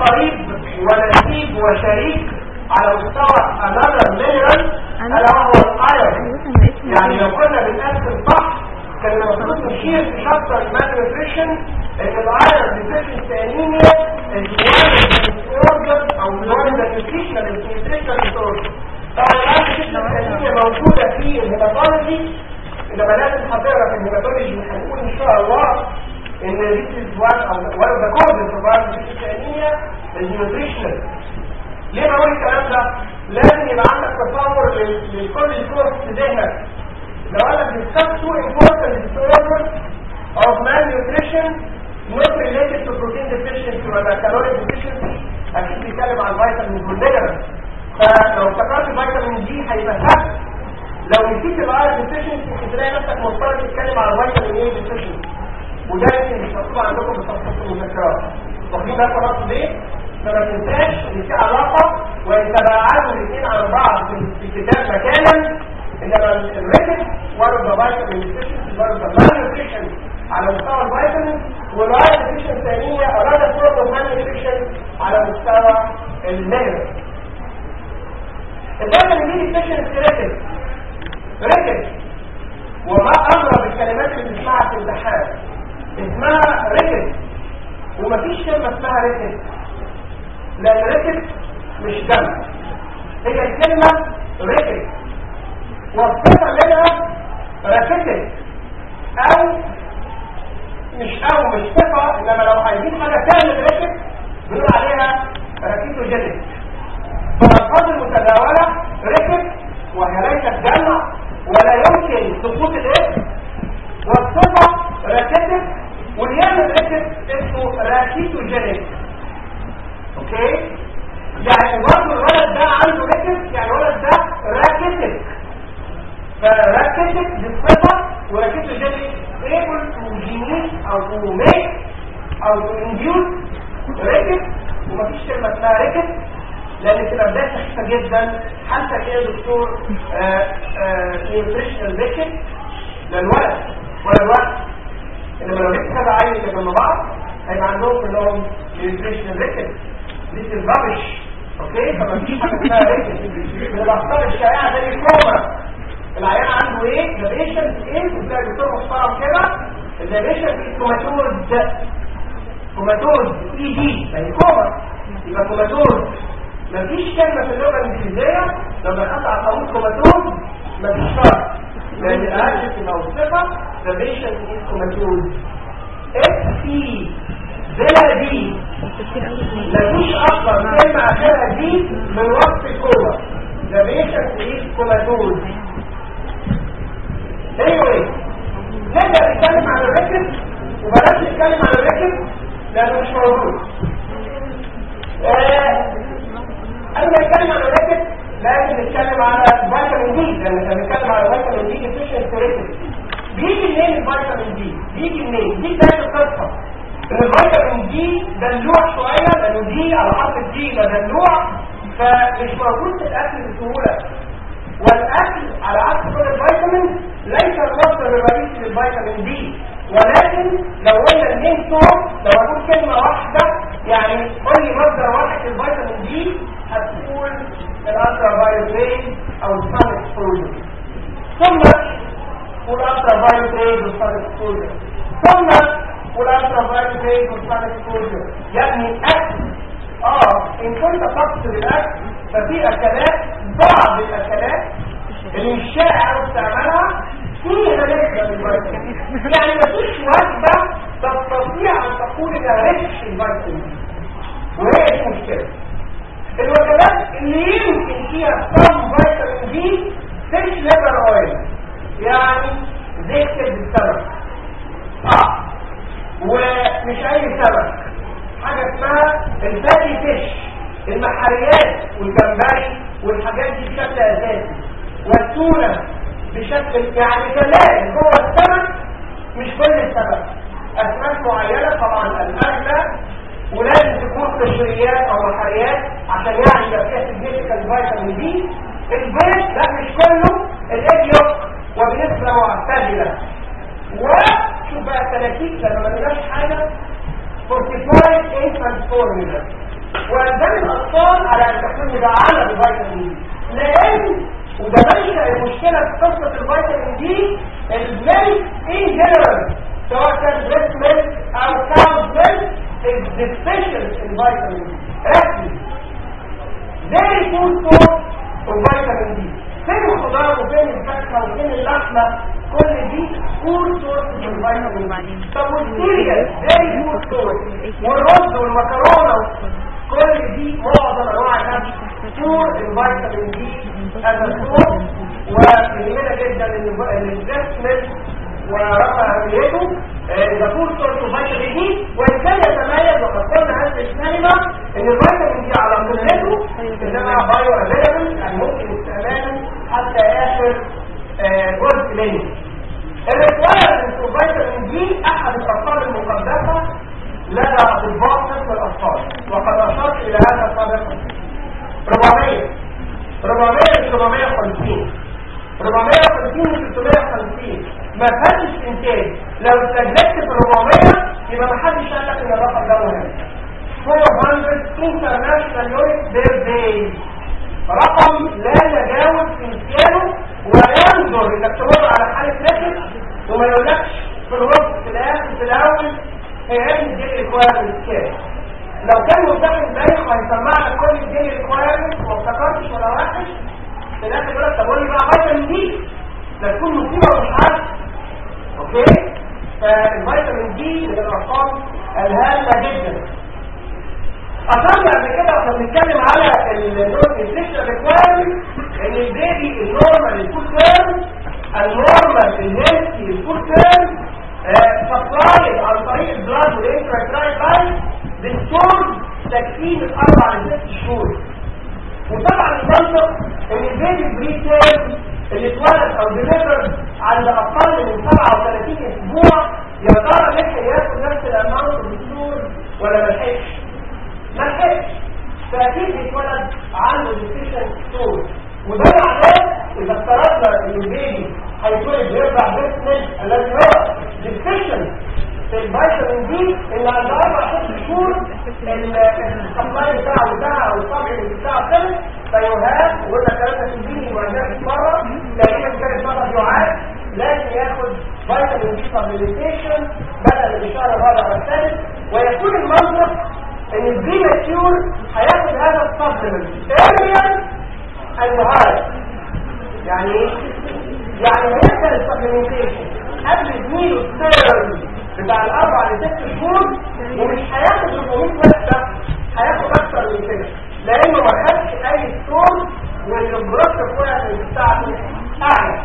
قريب ونسيب وشريك على مستوى another mineral الا وهو الايرون يعني لو كنا بنقسم صح كان المفروض نشير في شابتر المالنيوتريشن ان الايرون ديفيشنسي انيميا is one of the disorders او one of the nutritional and nutritional disorders طبعا الايرون ديفيشنسي انيميا موجوده في الهيماتولوجي انما لازم هتقرا في الهيماتولوجي هنقول ان شاء الله ان this is one of the, one of the causes of iron deficiency anemia is nutritional ليه بقول الكلام ده؟ لازم يبقى عندك تصور لل- لكل الكورس في ذهنك لو قال لك discuss two important disorders of malnutrition not related to protein deficiency ولا caloric deficiency اكيد بيتكلم عن فيتامين والمينرال فلو افتكرت فيتامين دي هيبقى سهل لو نسيت الايرون ديفيشنسي هتلاقي نفسك مضطر تتكلم عن فيتامين ايه ديفيشنسي وده يمكن مش مكتوب عندكم بتخصص المذكرات واخدين بالكم راسه ليه؟ فما تنساش ان في علاقه ويتباعدوا الاثنين عن بعض في الكتاب مكانا انما الريتم ورد فيتامين ديفيشنسي ورد مالنيوتريشن على مستوى الفيتامين والايرون ديفيشنسي ثانيه اراد فورم مالنيوتريشن على مستوى المينرال الفيتامين دي ديفيشنسي ريتم ريتم وما اغرب الكلمات اللي بنسمعها في الامتحان اسمها ريتم ومفيش كلمه اسمها ريتم لان ريتم مش دم هي الكلمه ريتم والصفه منها ركتت او مش او مش صفه انما لو عايزين حاجه تعمل ريتم بنقول عليها راكيتوجينيك فالالفاظ المتداوله ريتم وهي ليست جمع ولا يمكن سقوط الاسم والصفة راكتب واليمن ركب اسمه راكيتوجينيك اوكي يعني برضه الولد ده عنده ركب يعني الولد ده راكتب فراكتب بالصفة وراكيتوجينيك able to generate او to make او to induce ركب ومفيش كلمة اسمها ركب لان بتبقى بدايه سخيفه جدا حالتك ايه يا دكتور نيوتريشنال ريكت للولد ولا الولد انما لو جبت كذا عيل جنب بعض هيبقى عندهم كلهم نيوتريشنال ريكت دي الرابش اوكي فما فيش حاجه اسمها ريكت من الاخطار الشائعه زي الكوما العيان عنده ايه؟ ذا بيشنت ايه؟ وتلاقي دكتور محترم كده ذا بيشنت كوماتوز كوماتوز اي دي يعني كوما يبقى كوماتوز مفيش كلمة في اللغة الإنجليزية لما دخلت على قاموس كوماتوز مفيش فرق لأن الأدجكتيف أو الصفة the patient is comatose اس سي بلا دي مفيش أصلا كلمة آخرها دي من وصف الكوما the patient is comatose anyway نبدأ نتكلم عن الركب وبلاش نتكلم عن الركب لأنه مش موجود آه قبل ما نتكلم عن الركب لازم نتكلم على فيتامين دي لان احنا بنتكلم على فيتامين دي ديفيشنسي ريتم بيجي منين الفيتامين دي؟ بيجي منين؟ دي بدايه القصه ان الفيتامين دي دلوع شويه لانه دي على حرف الدي ده دلوع فمش موجود في الاكل بسهوله والاكل على عكس كل الفيتامين ليس المصدر الرئيسي للفيتامين دي ولكن لو قلنا المين سورس لو اقول كلمه واحده يعني قول لي مصدر واحد للفيتامين دي هتقول الالترا فايولت ريز او السان اكسبوجر ثم قول الالترا فايولت ريز والسان اكسبوجر ثم قول الالترا فايولت ريز والسان اكسبوجر يعني اكل اه ان كنت تقصد الاكل ففي اكلات بعض الاكلات اللي مش شائع او استعمالها فيها نسبة من الفيتامين يعني مفيش وجبة تستطيع ان تقول انها ريتش الفيتامين وهي دي المشكلة الوجبات اللي يمكن فيها صم فيتامين دي فيش ليفر اويل يعني زيت كبد السمك اه ومش اي سمك حاجة اسمها الفاتي فيش المحاريات والجمبري والحاجات دي بشكل اساسي والتونة بشكل يعني كمان جوه السمك مش كل السمك اسماك معينة طبعا الاغلى ولازم تكون قشريات او محاريات عشان يعني يبقى فيها سيجنيفيكانت فيتامين دي البيض ده مش كله الايج يوك وبنسبة معتدلة وشوف بقى التلاكيك لما ما نلاقيش حاجة فورتيفايد انفانت فورمولا والبان الاطفال على ان تكون مدعمه بالفيتامين دي لان وده منشا المشكله في قصه الفيتامين دي الميلك ان جنرال سواء كان بريست ميلك او كاوز ميلك is deficient in vitamin D ركز very good source of vitamin D فين الخضار وفين الفاكهه وفين اللحمه كل دي فول سورس من الفيتامين دي طب والسيريال فيري فول سورس والرز والمكرونه كل دي معظم انواع الاكل فور الفيتامين دي از سورس ويهمنا جدا ان البريست ميلك ورفع اهميته ده فول سورس الفيتامين دي وان كان يتميز وقد قلنا هذه الكلمه ان الفيتامين دي على قلته انما بايو افيلبل يعني ممكن استعماله حتى اخر جزء منه الريكوايرمنت الفيتامين دي احد الارقام المقدسه لدى اطباء قسم الاطفال وقد اشرت الى هذا سابقا 400 400 مش 450 450 مش 350 ما فاتش انتاج لو استجلت في 400 يبقى ما حدش قال لك ان الرقم ده مهم 400 international units per day رقم لا يتجاوز امكانه وينظر انك تمر على حاله ركب وما يقولكش في الوقت في الاخر في الاول هي دي ريكوايرمنت كام لو كان مفتاح البنك هيسمع لك كل الدنيا ريكوايرمنت وما افتكرتش ولا وحش في الاخر يقول لك طب قول لي بقى فيتامين دي لا تكون مصيبه ومش عارف اوكي فالفيتامين دي من الارقام الهامه جدا أصلا قبل كده واحنا بنتكلم على النيوتريشن ريكوايرمنت ان البيبي النورمال الفول تيرم النورمال الهيلثي الفول تيرم سبلاي عن طريق البلاد والانتراكرايت لاين بالسورس تكفين الاربع لست شهور وطبعا المنطق ان البيبي البري تيرم اللي اتولد او ديليفر عند اقل من 37 اسبوع يا ترى لحق ياخد نفس الاماونت بالسور ولا ما لحقش؟ ما لحقش فاكيد اتولد عنده ديفيشن ستور وده معناه اذا افترضنا ان البيبي هيتولد يرجع بيسمنت الذي هو ديفيشن في الفيتامين دي اللي عند اربع ست شهور السبلاي بتاعه بتاعه او الطبع بتاعه خلص فيهاب وقلنا الكلام ده تجيني وعندنا مره تقريبا كانت مرض يعاد لازم ياخد فيتامين دي سبليمنتيشن بدل الاشاره الرابع والثالث ويكون المنطق ان البريماتيور هياخد هذا السبلمنت ايرليا المهارة يعني ايه؟ يعني هيبدا السبلمنتيشن قبل زميله السيرم بتاع الاربع لست شهور ومش هياخد 400 وحده هياخد اكتر من كده لانه ما خدش اي ستور والبروتين كويس بتاعته اعلى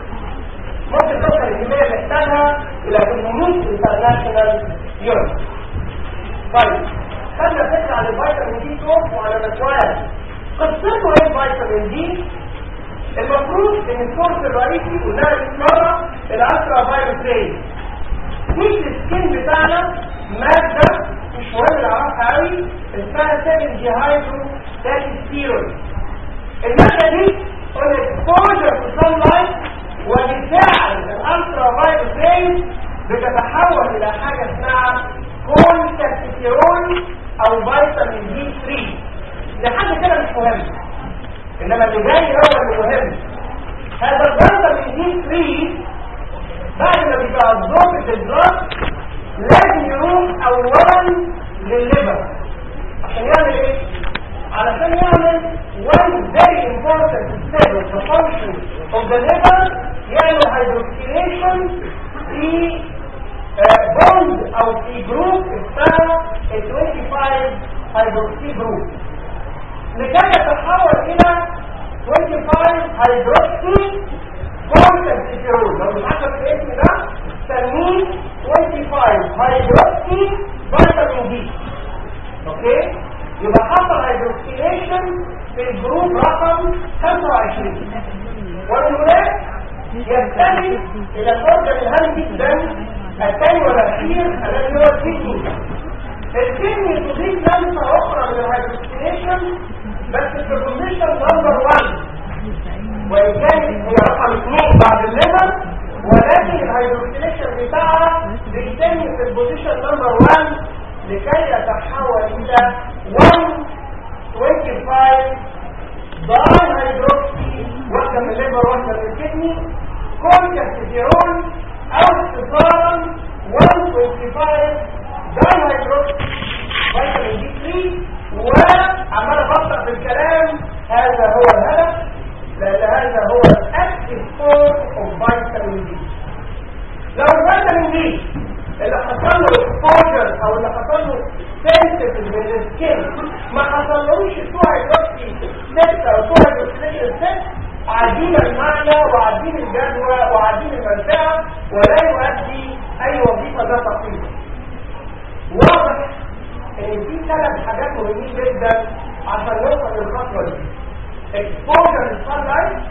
ممكن توصل الكميه اللي محتاجها الى 800 انترناشونال يونت طيب خدنا فكره عن الفيتامين دي سورس وعن الاسوار قصته ايه الفيتامين دي المفروض ان السورس الرئيسي وده مره الالترا فايروس ريز مش السكين بتاعنا ماده مش مهم نعرفها قوي اسمها سيرين ديهايدرو تاكيستيرون الماده دي قلنا اكسبوجر تو سان لايت وبالفعل الالترا فايروس ريز بتتحول الى حاجه اسمها كولكالسيفيرون او فيتامين دي 3 لحد كده مش مهم انما اللي جاي هو اللي مهم هذا الفيتامين دي 3 بعد ما بيبقى الضغط في البلد لازم يروح اولا للليفر عشان يعمل ايه؟ علشان يعمل one very important step of the function of the liver يعمل hydroxylation في بوند او في جروب اسمها 25 هيدروكسي جروب لكي يتحول الى 25 هيدروكسي كونسنترول لو مش عارف الاسم ده سميه 25 هيدروكسي فيتامين دي اوكي يبقى حصل هيدروكسيليشن في الجروب رقم 25 ومن هناك ينتهي الى الاورجن الهام جدا الثاني والاخير الذي هو الكدني الكدني تضيف لمسه اخرى من الهيدروكسيليشن بس في البوزيشن نمبر 1 وان كانت هي رقم 2 بعد الليفر ولكن الهيدروكسيليشن بتاعها بيتم في البوزيشن نمبر 1 لكي يتحول الى 1 او اللي حصل له سنسيتيف من السكين ما حصلوش بتوع الوقتي ستة او بتوع الوقتي ست عارفين المعنى وعارفين الجدوى وعارفين المنفعة ولا يؤدي اي وظيفة ذات قيمة واضح ان في ثلاث حاجات مهمين جدا عشان نوصل للخطوة دي exposure للسانلايت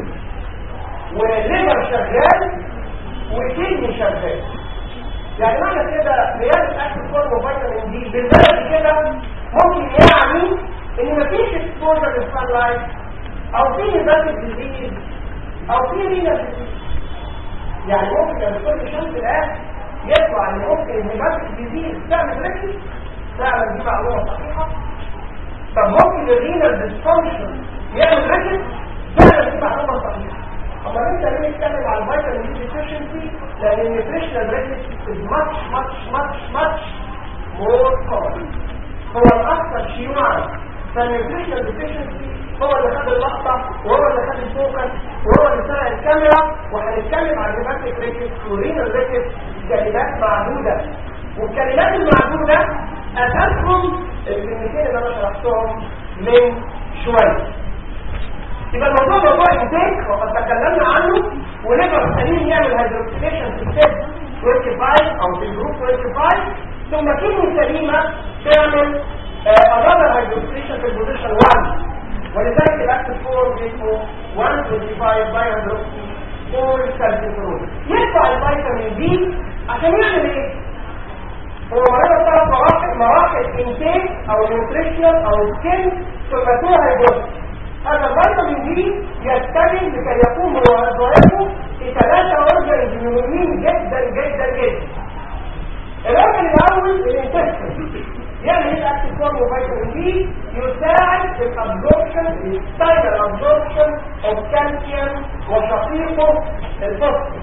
وليفر شغال وكيدني شغال يعني معنى كده رياضة اكل فورم وفيتامين دي بالبلد كده ممكن يعني ان مفيش اكسبوجر للسانلايت او في نباتة ديزيز او في رينا ديزيز يعني ممكن لما كل شمس الان يطلع ان ممكن النباتة ديزيز تعمل ريكي فعلا دي معلومة صحيحة طب ممكن الرينا ديسفانكشن يعمل ريكي فعلا دي معلومة صحيحة اما انت ليه نتكلم على الفيتامين دي ديفيشنسي لان النيوتريشنال ريسك از ماتش ماتش ماتش ماتش مور كومن هو الاكثر شيوعا فالنيوتريشنال ديفيشنسي هو اللي خد اللقطه وهو اللي خد الفوكس وهو اللي سرق الكاميرا وهنتكلم عن هيباتيك ريكس ورينال ريكس كلمات معدوده والكلمات المعدوده اساسهم الكلمتين اللي انا شرحتهم من شويه يبقى الموضوع موضوع انتاج وقد تكلمنا عنه وليفر سليم يعمل هيدروكسيشن في السيل 25 او في الجروب 25 ثم كيمو سليمه تعمل انذر هيدروكسيشن في البوزيشن 1 ولذلك الاكتف فور اسمه 125 باي هيدروكسي فور سالفيترول يدفع الفيتامين دي عشان يعمل ايه؟ هو مرة ثلاث مراحل مراحل انتاج او نيوتريشنال او سكين ثم تو هيدروكسي هذا الفيتامين دي يتجه لكي يقوم بوظائفه في ثلاثة أورجنز مهمين جدا جدا جدا. الأورجن الأول الانتستين يعني ايه الاكتيف فورم فيتامين دي يساعد في الابزوربشن الستايل ابزوربشن اوف كالسيوم وشقيقه الفوسفور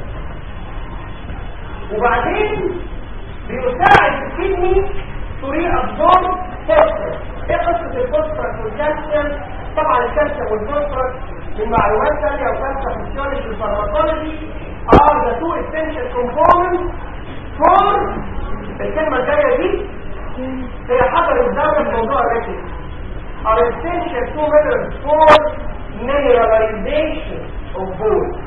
وبعدين بيساعد الكدني تري ابزورب فوسفور ايه قصه الفوسفور والكالسيوم طبعا الكالسيوم والفوسفور من معلومات ثانيه وكالسيوم فيسيولوجي والفارماكولوجي are the two essential components for الكلمه الجايه دي هي حضر الدولة في موضوع الركز are essential two methods for mineralization of bone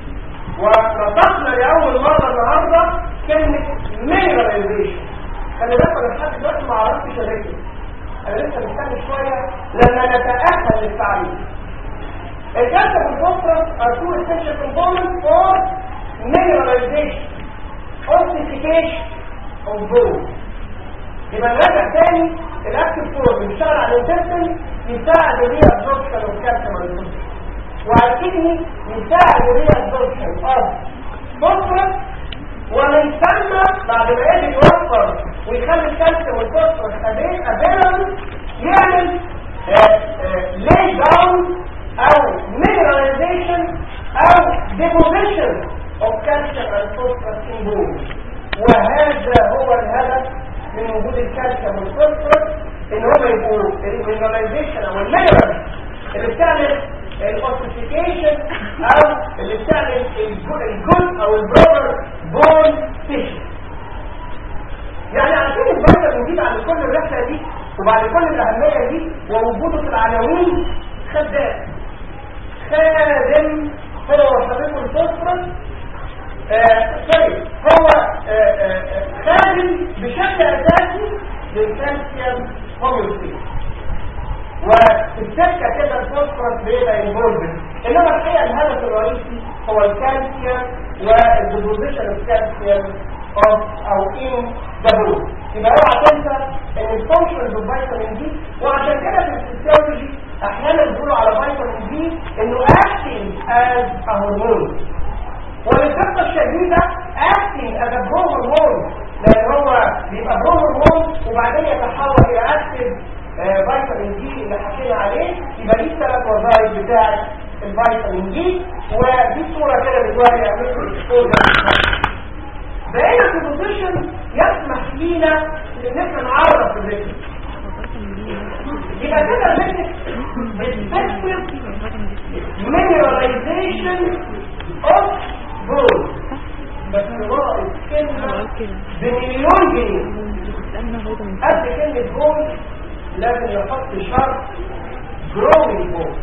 ونطقنا لأول مرة النهاردة كلمة mineralization خلي بالك انا لحد دلوقتي ما عرفتش الركز انا لسه مستني شوية لما نتأهل للتعليم الكالسيوم والفوسفورس are two essential components for mineralization ossification of bone يبقى نرجع تاني الاكتف فور بيشتغل على الانتستين يساعد الري ابزوربشن اوف كالسيوم والفوسفورس وعلى الكدني يساعد الري ابزوربشن اوف فوسفورس ومن ثم بعد ما يجي يوفر ويخلي الكالسيوم والفوسفورس افيلبل يعمل لي داون او مينراليزيشن او ديبوزيشن اوف كالسيوم والفوسفورس ان بون وهذا هو الهدف من وجود الكالسيوم والفوسفورس ان هم يبقوا المينراليزيشن او المينرال اللي بتعمل الاوسيفيكيشن او اللي بتعمل الجود او البروبر بون تيشن يعني عشان الفيتامين دي بعد كل الرحله دي وبعد كل الاهميه دي ووجوده في العناوين خدام خادم هو شقيق الفوسفورس سوري هو آه آه خادم بشكل اساسي للكالسيوم هوميوستيز وفي السكه كده الفوسفورس بيبقى انفولفد انما الحقيقه الهدف الرئيسي هو الكالسيوم والديبوزيشن اوف كالسيوم اوف او ان ذا بون يبقى اوعى تنسى ان الفانكشنز اوف فيتامين دي وعشان كده في الفسيولوجي احيانا بيقولوا على فيتامين دي انه اكتنج از ا هرمون وللدقة الشديدة acting as a pro hormone لأن هو بيبقى برو هرمون وبعدين يتحول إلى active فيتامين دي اللي حكينا عليه يبقى دي الثلاث وظائف بتاعة الفيتامين دي ودي صورة كده بتوري يعملوا الاكسبوجر بقينا في بوزيشن يسمح لينا ان احنا نعرف الريتم يبقى كده الريتم بتسبب mineralization of بول بس ناقص كلمة بمليون جنيه قبل كلمة بون لازم يحط شرط growing bone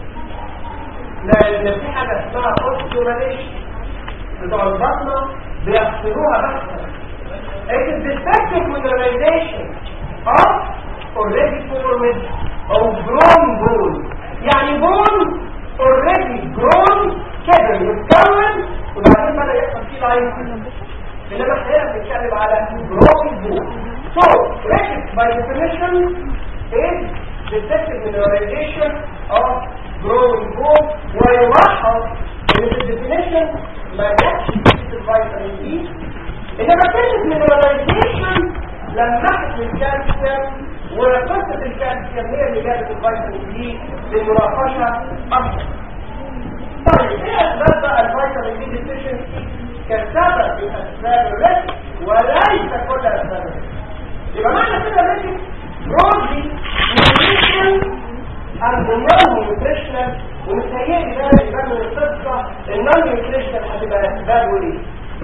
لان في حاجة اسمها اوستيوماليشن بتوع البطنة بيحصلوها بس it is defective mineralization of already formed او grown bone يعني bone already grown كده متكون وبعدين بدأ يحصل فيه لاين انما احنا بنتكلم على growing bone so record by definition is defective mineralization of growing bone ويلاحظ ان في الديفينيشن ما جاتش الفيتامين دي انما كلمه mineralization لمحت الكالسيوم وقصه الكالسيوم هي اللي جابت الفيتامين دي للمناقشه اكثر طيب ايه اسباب بقى الفيتامين دي ديفيشنسي كسبب من اسباب الرزق وليس كل اسباب الرزق يبقى معنى كده الرزق broadly nutrition and non-nutritional ومتهيألي ده يبان من القصة النون نيوتريشنال هتبقى اسبابه ايه؟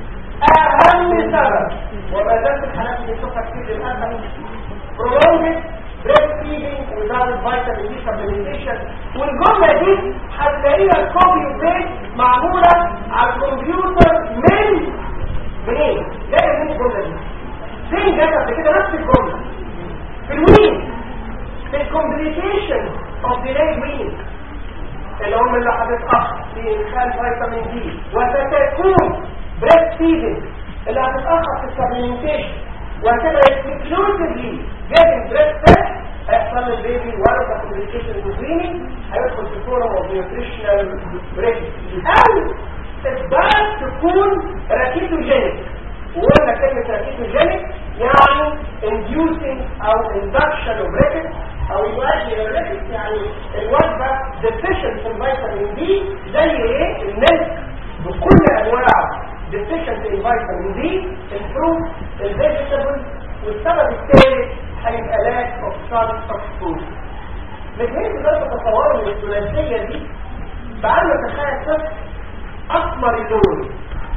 اهم سبب وما زالت الحالات اللي بنشوفها كتير للاسف prolonged breastfeeding without vitamin D supplementation والجملة دي هتلاقيها كوبي وبيست معمولة على الكمبيوتر من منين؟ جاية من الجملة دي فين جت قبل كده نفس الجملة في الوين في الكومبليكيشن اوف ديلاي وين اللي هم اللي هتتأخر في إدخال فيتامين دي وستكون بريست فيدنج اللي هتتأخر في السبليمنتيشن وهتبقى اكسكلوسيفلي جيفنج بريست فيد هيحصل للبيبي ولا كومبليكيشن وزيني هيدخل في فورم اوف نيوتريشنال بريست او اثبات تكون راكيتوجينيك وقلنا كلمة راكيتوجينيك يعني inducing او induction of rickets او يؤدي الى الريكس يعني الوجبة deficient في الفيتامين دي زي ايه الملك بكل انواعه deficient في الفيتامين دي الفروت الفيجيتابل والسبب الثالث هيبقى lack of sun exposure لكن انت ده تتصوروا من الثلاثية دي تعالوا نتخيل طفل اسمر اللون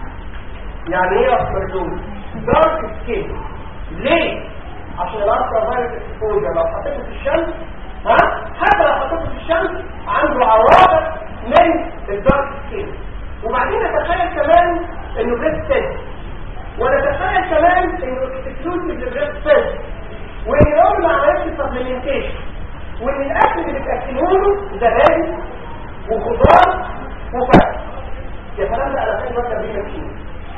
يعني ايه اسمر اللون دارك سكين ليه عشان الالترا فايروس اكسبوجر لو حطيته في الشمس ها حتى لو حطيته في الشمس عنده عوارض من الدارك سكين وبعدين نتخيل كمان انه بريست سيل ونتخيل كمان انه اكسكلوسيف للبريست سيل وان يوم ما عملتش سبلمنتيشن وان الاكل اللي بتاكلوه له زبادي وخضار وفاكهه يا سلام ده على فين وجبه بينا فيه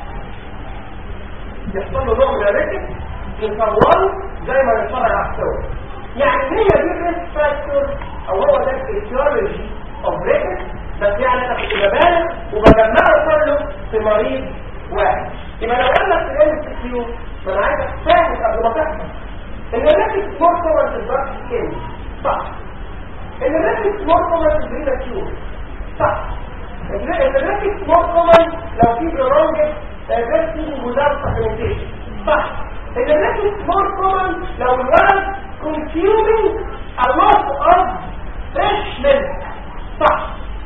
يحصل له نوع من الركب يصور زي ما نتفرج على الصور يعني هي دي الريسك فاكتور او هو ده الفيسيولوجي اوف ريكت بس يعني انا كنت ببالغ وبجمعه كله في مريض واحد يبقى لو قال لك في الام سي كيو فانا عايزك فاهم قبل ما تحصل ان الريكت مور كومن في الدارك سكين صح ان الريكت مور كومن في البريدا كيو صح ان الريكت مور كومن لو في برونجت diversity without supplementation صح ان الريكت مور كومن لو الولد consuming a lot of fresh milk صح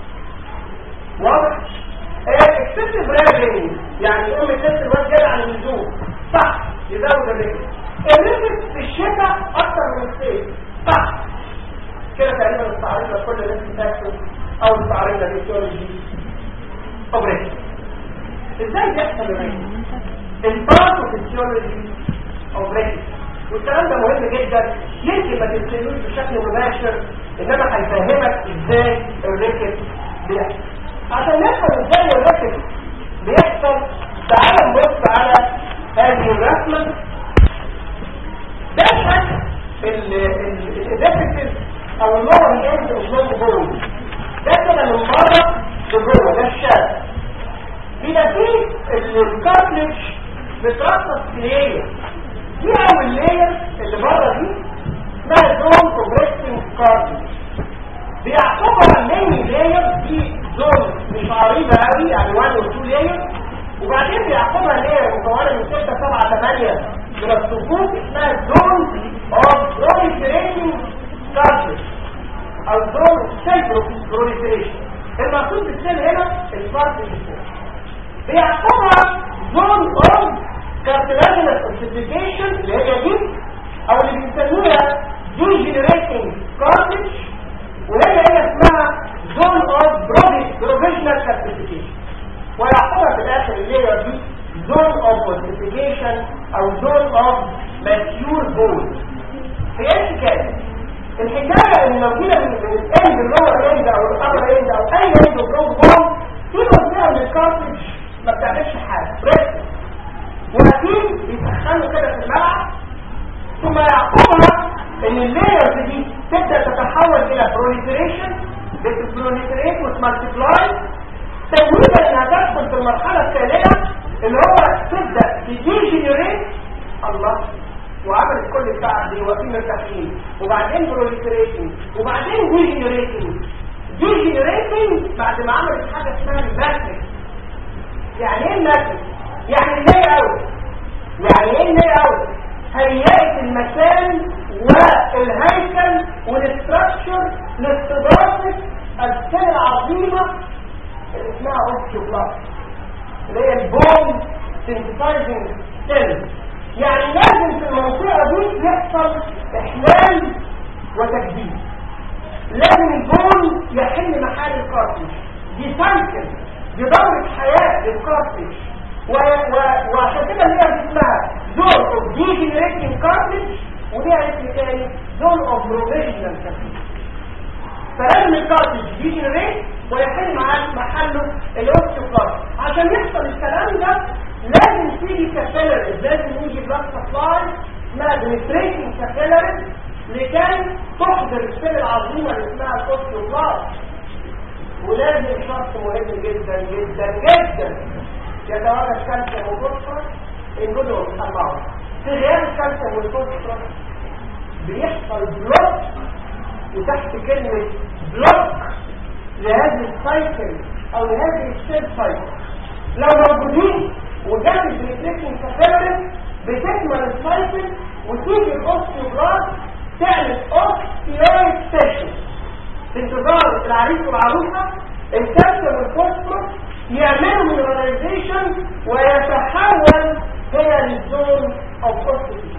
واضح اكسسيف راجنج يعني ام تست الواد جاي عن اللزوم صح يزود الريكت الريكت في الشتاء اكتر من الصيف صح كده تقريبا استعرضنا كل الريكت فاكتور او استعرضنا الفيسيولوجي اوف ريكت ازاي بيحصل الريكت الباثوفيسيولوجي اوف ريكت والكلام ده مهم جدا يمكن ما تنسلوش بشكل مباشر انما هيفهمك ازاي الريكت بيحصل عشان نفهم ازاي الريكت بيحصل تعال نبص على هذه الرسمه ده شكل الديفكتيف او اللور اند اوف بون ده كده من بره لجوه ده الشكل بيبقى فيه الكارتلج بترصص في لاير دي اول لاير اللي بره دي اسمها زون بروجريسنج كارتلج بيعقبها ميني لاير دي زون مش عريضه قوي يعني 1 و 2 لاير وبعدين بيعقبها لاير مكونه من 6 7 8 من الصفوف اسمها زون اوف بروليفريشن كارتلج او زون سيل بروليفريشن المقصود بالسيل هنا الكارتلج بيعقبها زون اوف كارتلاجينال اوسيفيكيشن اللي هي دي او اللي لو جينا من الاند اللي هو الاند او الابر اند او اي اند بروز بون في منطقه من الكارتج ما بتعملش حاجه ريست واكيد بيسخنوا كده في الملعب ثم يعقبها ان اللايرز دي تبدا تتحول الى بروليفريشن بتبروليفريت وتمالتيبلاي تمويلا انها تدخل في المرحله الثانيه اللي هو تبدا تديجنريت الله وعملت كل التعب دي واقفين مرتاحين وبعدين بروليفريتنج وبعدين ديجنريتنج ديجنريتنج بعد ما عملت حاجه اسمها الماتريكس يعني ايه الماتريكس؟ يعني اللاي اوت يعني ايه اللاي اوت؟ هيئة المكان والهيكل والاستراكشر لاستضافة السنة العظيمة اللي اسمها اوستيوبلاست اللي هي البون سينثسايزنج سيل يعني لازم في المنطقة دي يحصل احلال وتجديد لازم البون يحل محل الكارتج دي سايكل دي دورة حياة للكارتج وعشان كده هي اسمها زون اوف ديجنريتنج كارتج وليها اسم تاني زون اوف بروفيشنال كارتج فلازم الكارتج ديجنريت ويحل معاه محله الاوستيوبلاست عشان يحصل الكلام ده لازم تيجي كابيلاريز لازم يجي بلاد سبلاي اسمها بنتريتنج كابيلاريز لكي تحضر السيل العظيمه اللي اسمها الاوستيوبلاست ولازم شرط مهم جدا جدا جدا يتواجد كالسيوم وفوسفورس الجزء المحمر في غياب الكالسيوم والفوسفورس بيحصل بلوك وتحت كلمة بلوك لهذه السايكل او لهذه السيل سايكل لو موجودين وجاب البريتريشن كفارس بتكمل السايكل وتيجي الاوستيوبلاست تعمل اوستيويد سيشن في انتظار العريس والعروسه الكالسيوم والفوسفورس يعملوا مينراليزيشن ويتحول الى الزون او اوستيوبلاست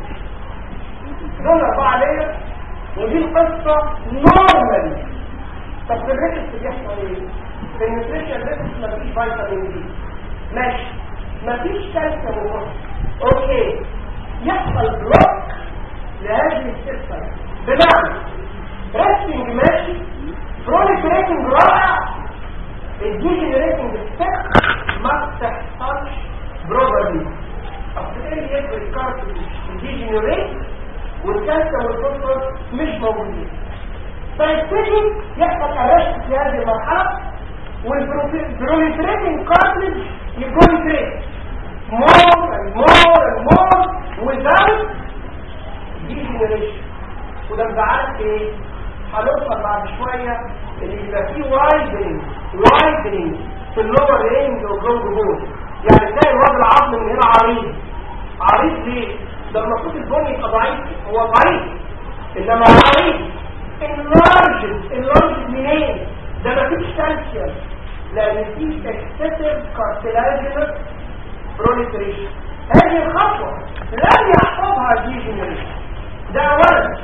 دول اربعه لير ودي القصه نورمال طب في الريكس بيحصل ايه؟ في النيوتريشن ريكس مفيش فيتامين دي ماشي مفيش كالسيوم وفوسفورس اوكي يحصل بلوك لهذه السيستم بمعنى ريستنج ماشي بروليفريتنج رائع الديجنريتنج ستيب ما بتحصلش بروبرلي اصل ايه اللي يجري الكارتج الديجنريت والكالسيوم والفوسفور مش موجودين فيبتدي يحصل ارشت في هذه المرحله والبروليفريتنج كارتج يبروليفريت more and more and more without degeneration وده مزعلك ايه؟ هنوصل بعد شويه ان يبقى في وايدنج وايدنج في اللور رينج والجونج بون يعني تلاقي الواد العظم من هنا عريض عريض ليه؟ ده المفروض البون يبقى ضعيف هو ضعيف انما عريض enlarged enlarged منين؟ ده مفيش كالسيوم لان في excessive cartilaginous proliferation هذه الخطوة لم يحفظها ديجنريشن ده اولا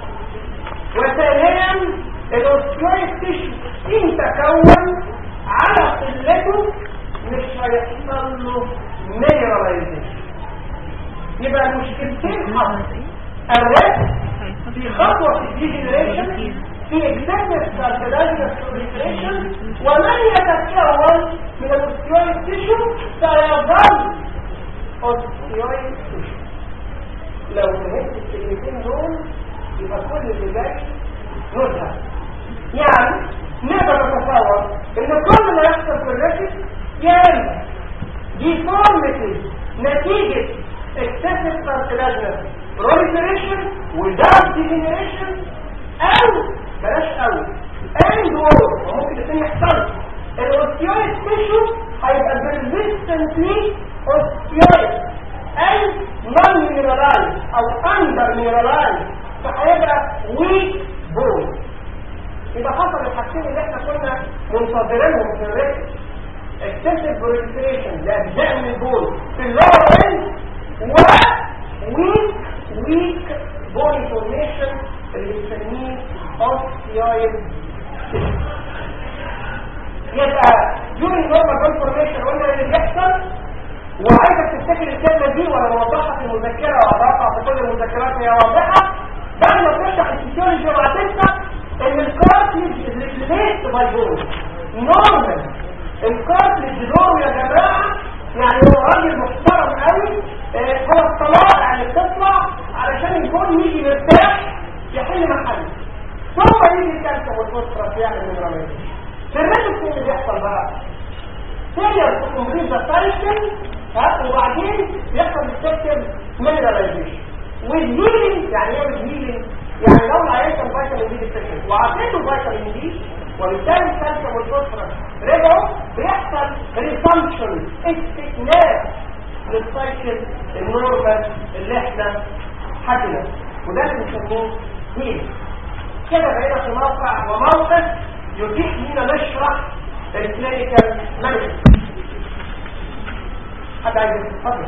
وثانيا الاوستيويد تيشو ان تكون على قلته مش هيحصل له مينراليزيشن يبقى المشكلتين حصل الرد في خطوة في الديجنريشن في اكسسيف كارتلاجنس proliferation ومن يتكون من الاوستيويد تيشو سيظل اوستيويد تيشو لو فهمت الكلمتين دول يبقى كل اللي جاي نزهه يعني نقدر نتصور ان كل اللي يحصل في الركب يا اما ديفورميتي نتيجه excessive cartilaginous proliferation without degeneration او بلاش او and or وممكن الاثنين يحصلوا الاوستيويد تيشو هيبقى persistently osteoid اي non mineralized او under mineralized فهيبقى weak bone يبقى حصل الحاجتين اللي احنا كنا منتظرينهم في الريكس excessive proliferation لاجزاء من البول في اللور end و weak weak bone formation اللي بنسميه osteoid يبقى during normal bone formation قلنا اللي بيحصل وعايزك تفتكر الكلمه دي وانا موضحها في المذكره وأضافها في كل المذكرات هي واضحه بعد ما تفتح الفسيولوجي وهتفتح ان الكار والفوسفورس يعمل مينراليزيشن في الريدكس اللي بيحصل بقى فيلر في كومبليت سايكل ها وبعدين يحصل السكتر مينراليزيشن والهيلينج يعني ايه الهيلينج يعني لو العيان كان فيتامين دي ديفيشنت وعطيته فيتامين دي وبالتالي الكالسيوم والفوسفورس رجعوا بيحصل ريسامشن استئناف للسايكل النورمال اللي احنا حكينا وده اللي بنسميه هيل كده بقينا في موقع وموقف يتيح لنا نشرح الكلينيكال مانجمنت حد عايز يتفضل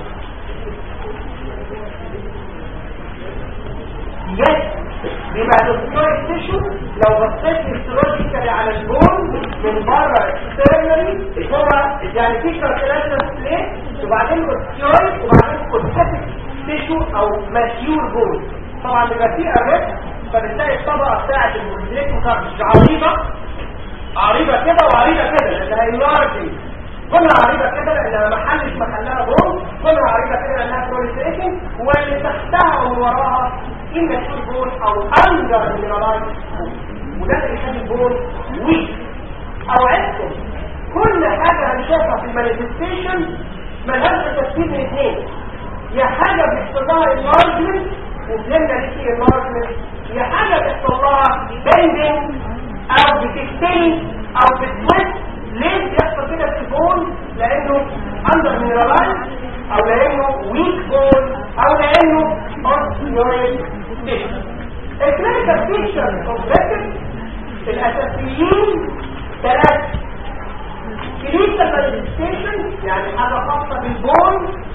يس بيبقى الستوري تيشو لو بصيت هيستولوجيكالي على البون من بره اكسترنالي هو يعني في كاركترستيك بليت وبعدين اوستيويد وبعدين كوستاتيك تيشو او ماتيور بون طبعا بيبقى فيه ارست فبتلاقي الطبقه بتاعت الموليكيولات مش عريضه عريضه كده وعريضه كده لانها انلارجنج كلها عريضه كده لانها ما حلش محلها بون كلها عريضه كده لانها بروليفريشن واللي تحتها ومن وراها اما تشوف بون او اندر مينرالايز وده اللي يخلي البون ويك او عدتم كل حاجه هنشوفها في المانيفستيشن ملهاش تفسير من اثنين يا حاجه بيحصل لها انلارجمنت وفهمنا ليه في انلارجمنت يا حاجه بيحصل لها بيندنج او بتكتني او بتويست ليه بيحصل كده في البون لانه اندر مينرالايز او لانه ويك بون او لانه اوستيويد تيشو الكلينيكال فيتشر اوف الاساسيين ثلاثه كلينيكال مانيفستيشن يعني حاجه خاصه بالبون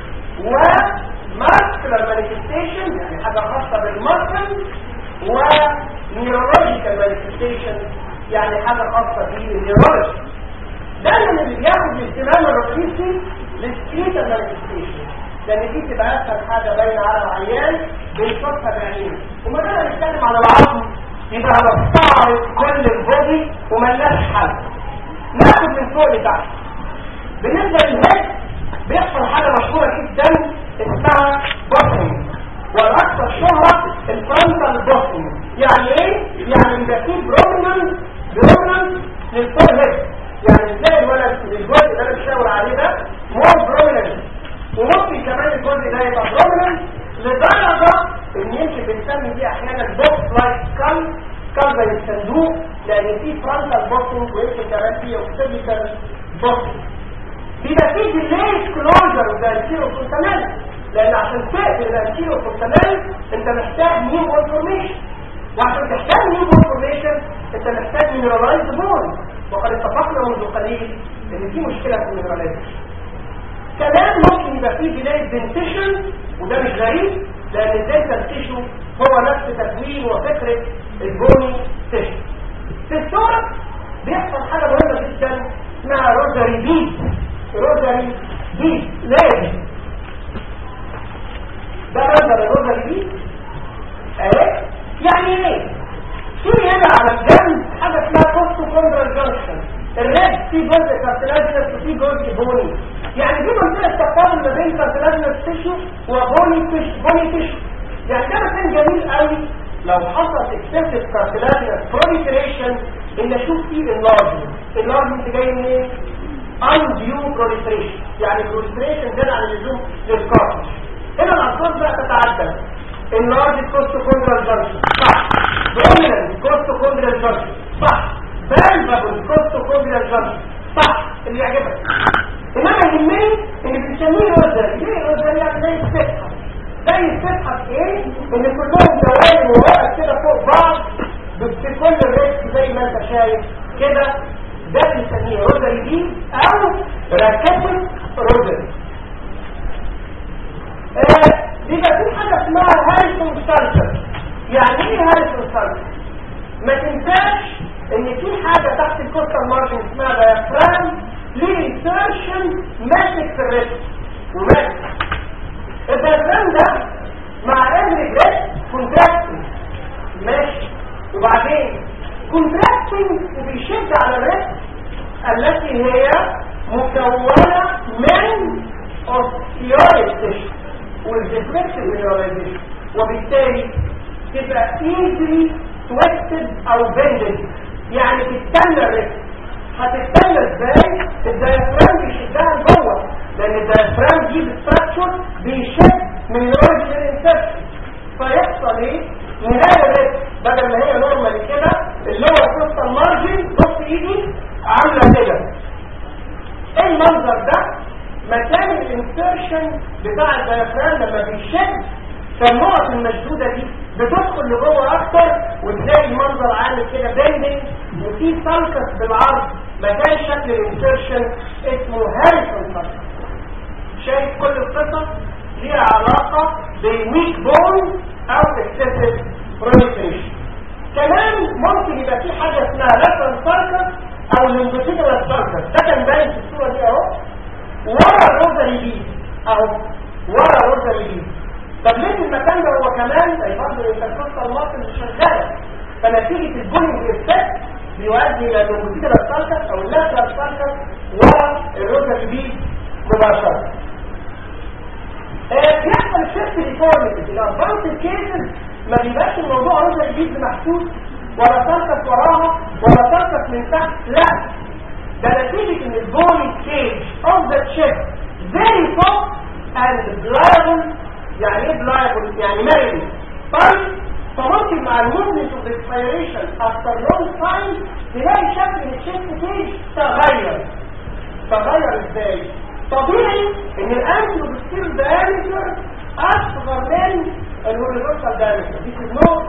وماسكولار مانيفستيشن يعني حاجه خاصه بالمسل ونيورولوجيكال مانيفستيشن يعني حاجه خاصه بالنيورولوجي دايما اللي بياخد الاهتمام الرئيسي للسكريتال مانيفستيشن لان دي تبقى اسهل حاجه باينه على العيان بنشوفها بعينيه وما دام نتكلم على العظم يبقى هنستعرض كل البودي وملناش حل ناخد من فوق لتحت بالنسبه للهيد بيحصل حاجه مشهوره جدا اسمها بوتنج والاكثر شهره الفرونتال بوتنج يعني ايه يعني يبقى فيه بروميننت بروميننت للفور هيد يعني ازاي الولد الجزء اللي انا بشاور عليه ده مور بروميننت وممكن كمان الجزء ده يبقى بروميننت لدرجه ان يمكن بنسمي دي احيانا بوكس لايك سكال سكال زي الصندوق لان في فرونتال بوتنج ويمكن كمان في اوكسيديكال بوتنج بيبقى فيه ديليت كلوجر ده الكيلو فونتانال لان عشان تقدر الكيلو فونتانال انت محتاج نيو انفورميشن وعشان تحتاج نيو انفورميشن انت محتاج مينرالايز بون وقد اتفقنا منذ قليل ان في مشكله في المينرالايزيشن كمان ممكن يبقى فيه ديليت دنتيشن وده مش غريب لان الدنتال تيشو هو نفس تكوين وفكره البوني تيشو في الصوره بيحصل حاجه مهمه جدا اسمها روزاري بيت روزاري بيت لازم ده منظر الروزاري بيت اهي يعني ايه في هنا على الجنب حاجه اسمها كوستو كوندرال جانكشن الريد في جزء كارتلاجنس وفي جزء بوني يعني دي منطقه تقارن ما بين كارتلاجنس تيشو وبوني تيشو بوني تيشو يعني ده مكان جميل قوي لو حصل اكسسيف كارتلاجنس بروليفريشن ان اشوف فيه انلارجمنت انلارجمنت جاي منين undue proliferation يعني proliferation زاد عن اللزوم للكارتج هنا الألفاظ بقى تتعدد enlarged costochondral junction صح dominant costochondral junction صح valvable costochondral junction صح اللي يعجبك انما يهمني اللي بنسميه روزر ليه روزر يعني زي السفحة زي السفحة في ايه ان كلهم دوائر وورق كده فوق بعض في كل الريسك زي ما انت شايف كده ده بنسميه روزري دي او راكتل روزري بيبقى في حاجه اسمها هاريسون سالتر يعني ايه هاريسون سالتر ما تنساش ان في حاجه تحت الكوستال مارجن اسمها دايفرام ليه انسرشن ماسك في الريسك وماسك الدايفرام ده مع افري بريس كونتراكتنج ماشي وبعدين كونتراكتنج وبيشد على الريسك التي هي مكونة من اوستيويد تيشو والديفلكتيف مينراليزيشن وبالتالي تبقى ايزلي تويستد او بندد يعني تستنى الريست هتستنى ازاي الديافرام بيشدها لجوه لان الديافرام دي بالستراكشر بيشد من الاوريجن للانسرشن فيحصل ايه نلاقي الريست بدل ما هي نورمال كده اللور كوستال مارجن بص ايدي عامله كده ايه المنظر ده مكان الانسرشن بتاع الديافرام لما بيشد فالنقط المشدوده دي بتدخل لجوه اكتر وتلاقي المنظر عامل كده بيندنج وفي سلكس بالعرض مكان شكل الانسرشن اسمه هاريسون سلكس شايف كل القصص ليها علاقه بويك بون او اكسسيف بروليفريشن كمان ممكن يبقى في حاجه اسمها لاترال سلكس او لونجيتودينال سلكس ده كان باين في الصوره دي اهو ورا الروزري دي اهو ورا الروزري دي طب ليه المكان ده هو كمان زي برضه الانتركوستال ماسل شغاله فنتيجه البولينج افكت بيؤدي الى اللونجيتودينال سلكس او اللاترال سلكس ورا الروزري دي مباشره بيحصل شيفت ديفورميتي الادفانس كيسز ما بيبقاش الموضوع روزري بيز محسوس ولا سلكس وراها ولا سلكس من تحت لا ده نتيجة ان البولي كيج of the chest very soft and pliable يعني ايه pliable يعني مرن طيب فممكن مع الموفمنت اوف expiration after long time تلاقي شكل الشيست كيج تغير تغير ازاي طبيعي ان الانتي بتصير diameter اصغر من الهوريزونتال diameter دي نو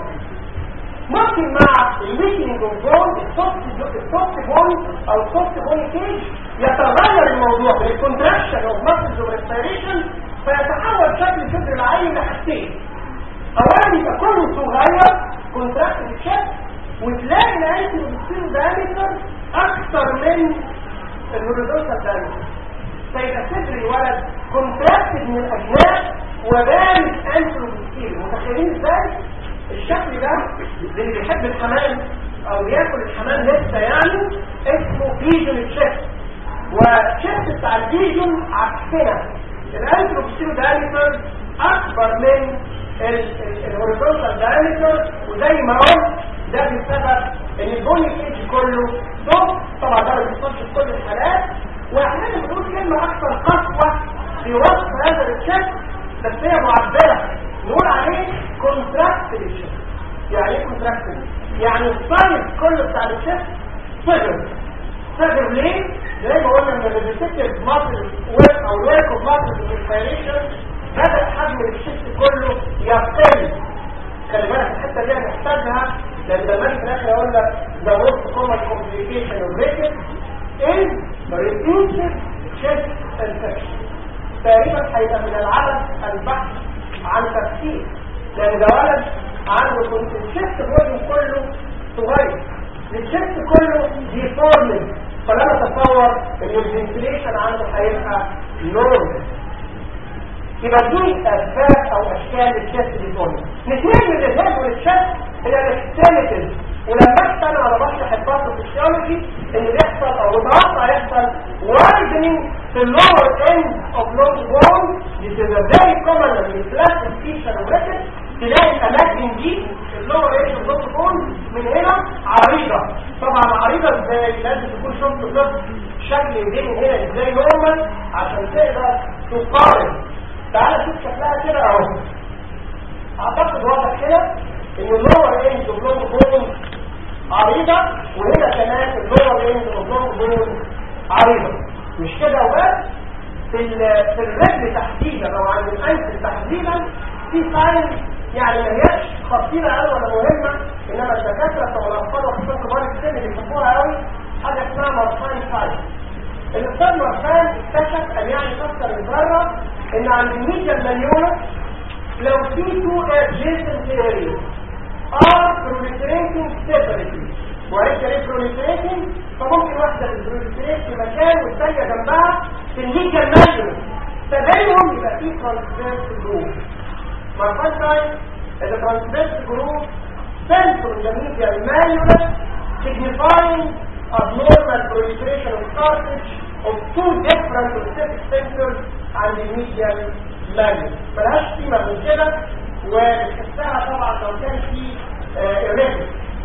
ممكن مع الليكنج اوف بون السوفت بون او السوفت بون كيج يتغير الموضوع بالكونتراكشن اوف ماسلز وريسبيريشن فيتحول شكل صدر العين لحاجتين اولا يبقى كله صغير كونتراكت الشكل وتلاقي الانتي بتصير دايمتر اكثر من الهوريزونتال دايمتر فيبقى صدر الولد كونتراكتد من الاجناب وبارد انتي بتصير متخيلين ازاي؟ الشكل ده اللي بيحب الحمام او بياكل الحمام لسه يعني اسمه فيجن تشيست والتشيست بتاع الفيجن عكسنا الانتروبسيرو دايمتر اكبر من الهوريزونتال دايمتر وزي ما قلت ده بسبب ان البوني كيج كله صوت طبعا ده ما بيحصلش في كل الحالات واحيانا بنقول كلمه اكثر قسوه في وصف هذا التشيست بس هي معبره نقول عليه كونتراكتد يعني ايه كونتراكتد يعني السايز كله بتاع الشيست صغر صغر ليه زي ما قلنا ان الريسيتيف ماسل ويك او الويك اوف ماسل الانسبيريشن بدا حجم الشيست كله يقل خلي بالك الحته دي هنحتاجها لان لما اجي في الاخر اقول لك ذا موست كومن كومبليكيشن اوف ريكت از ريديوسد شيست انفكشن تقريبا هيبقى من العدد البحث عن تفسير لان ده ولد عنده كنت الشفت بوجه كله صغير الشفت كله ديفورمد فلا اتصور ان الفنتليشن عنده هيبقى نورمال يبقى دي اسباب او اشكال الشفت ديفورمد نتيجه من الهيد والشفت هي الاكستيميتد ولما احسن على بشرح الباثوفيسيولوجي ان بيحصل او متوقع يحصل widening في اللور end of long bone this is a very common and classic feature of record تلاقي الاماكن دي اللور end of long bone من هنا عريضة طبعا عريضة ازاي لازم تكون شفت طفل شكل ايديه من هنا ازاي نورمال عشان تقدر تقارن تعالى شوف شكلها كده اهو اعتقد واضح كده ان اللور end of long bone عريضة وهنا كمان اللور end of long bone عريضة مش كده وبس في في الرجل تحديدا او عند الانف تحديدا في ساين يعني ما هياش خطيره قوي ولا مهمه انما الدكاتره بتوع الاطفال وخصوصا كبار السن بيحبوها قوي حاجه اسمها مارفان ساين الاستاذ مارفان اكتشف ان يعني فسر الذره ان عند الميديا المليونه لو في تو adjacent areas are proliferating separately وعيش ليه proliferating فممكن واحدة البروليفريت في مكان والثانية جنبها في الميديا الماليون فبينهم يبقى فيه ترانسفيرس جروب مرفان تايم إذا ترانسفيرس جروب central the media malleolus signifying abnormal proliferation of cartilage of two different specific centers and the medial malleolus ملهاش قيمة من كده وبتحسها طبعا لو كان في irregular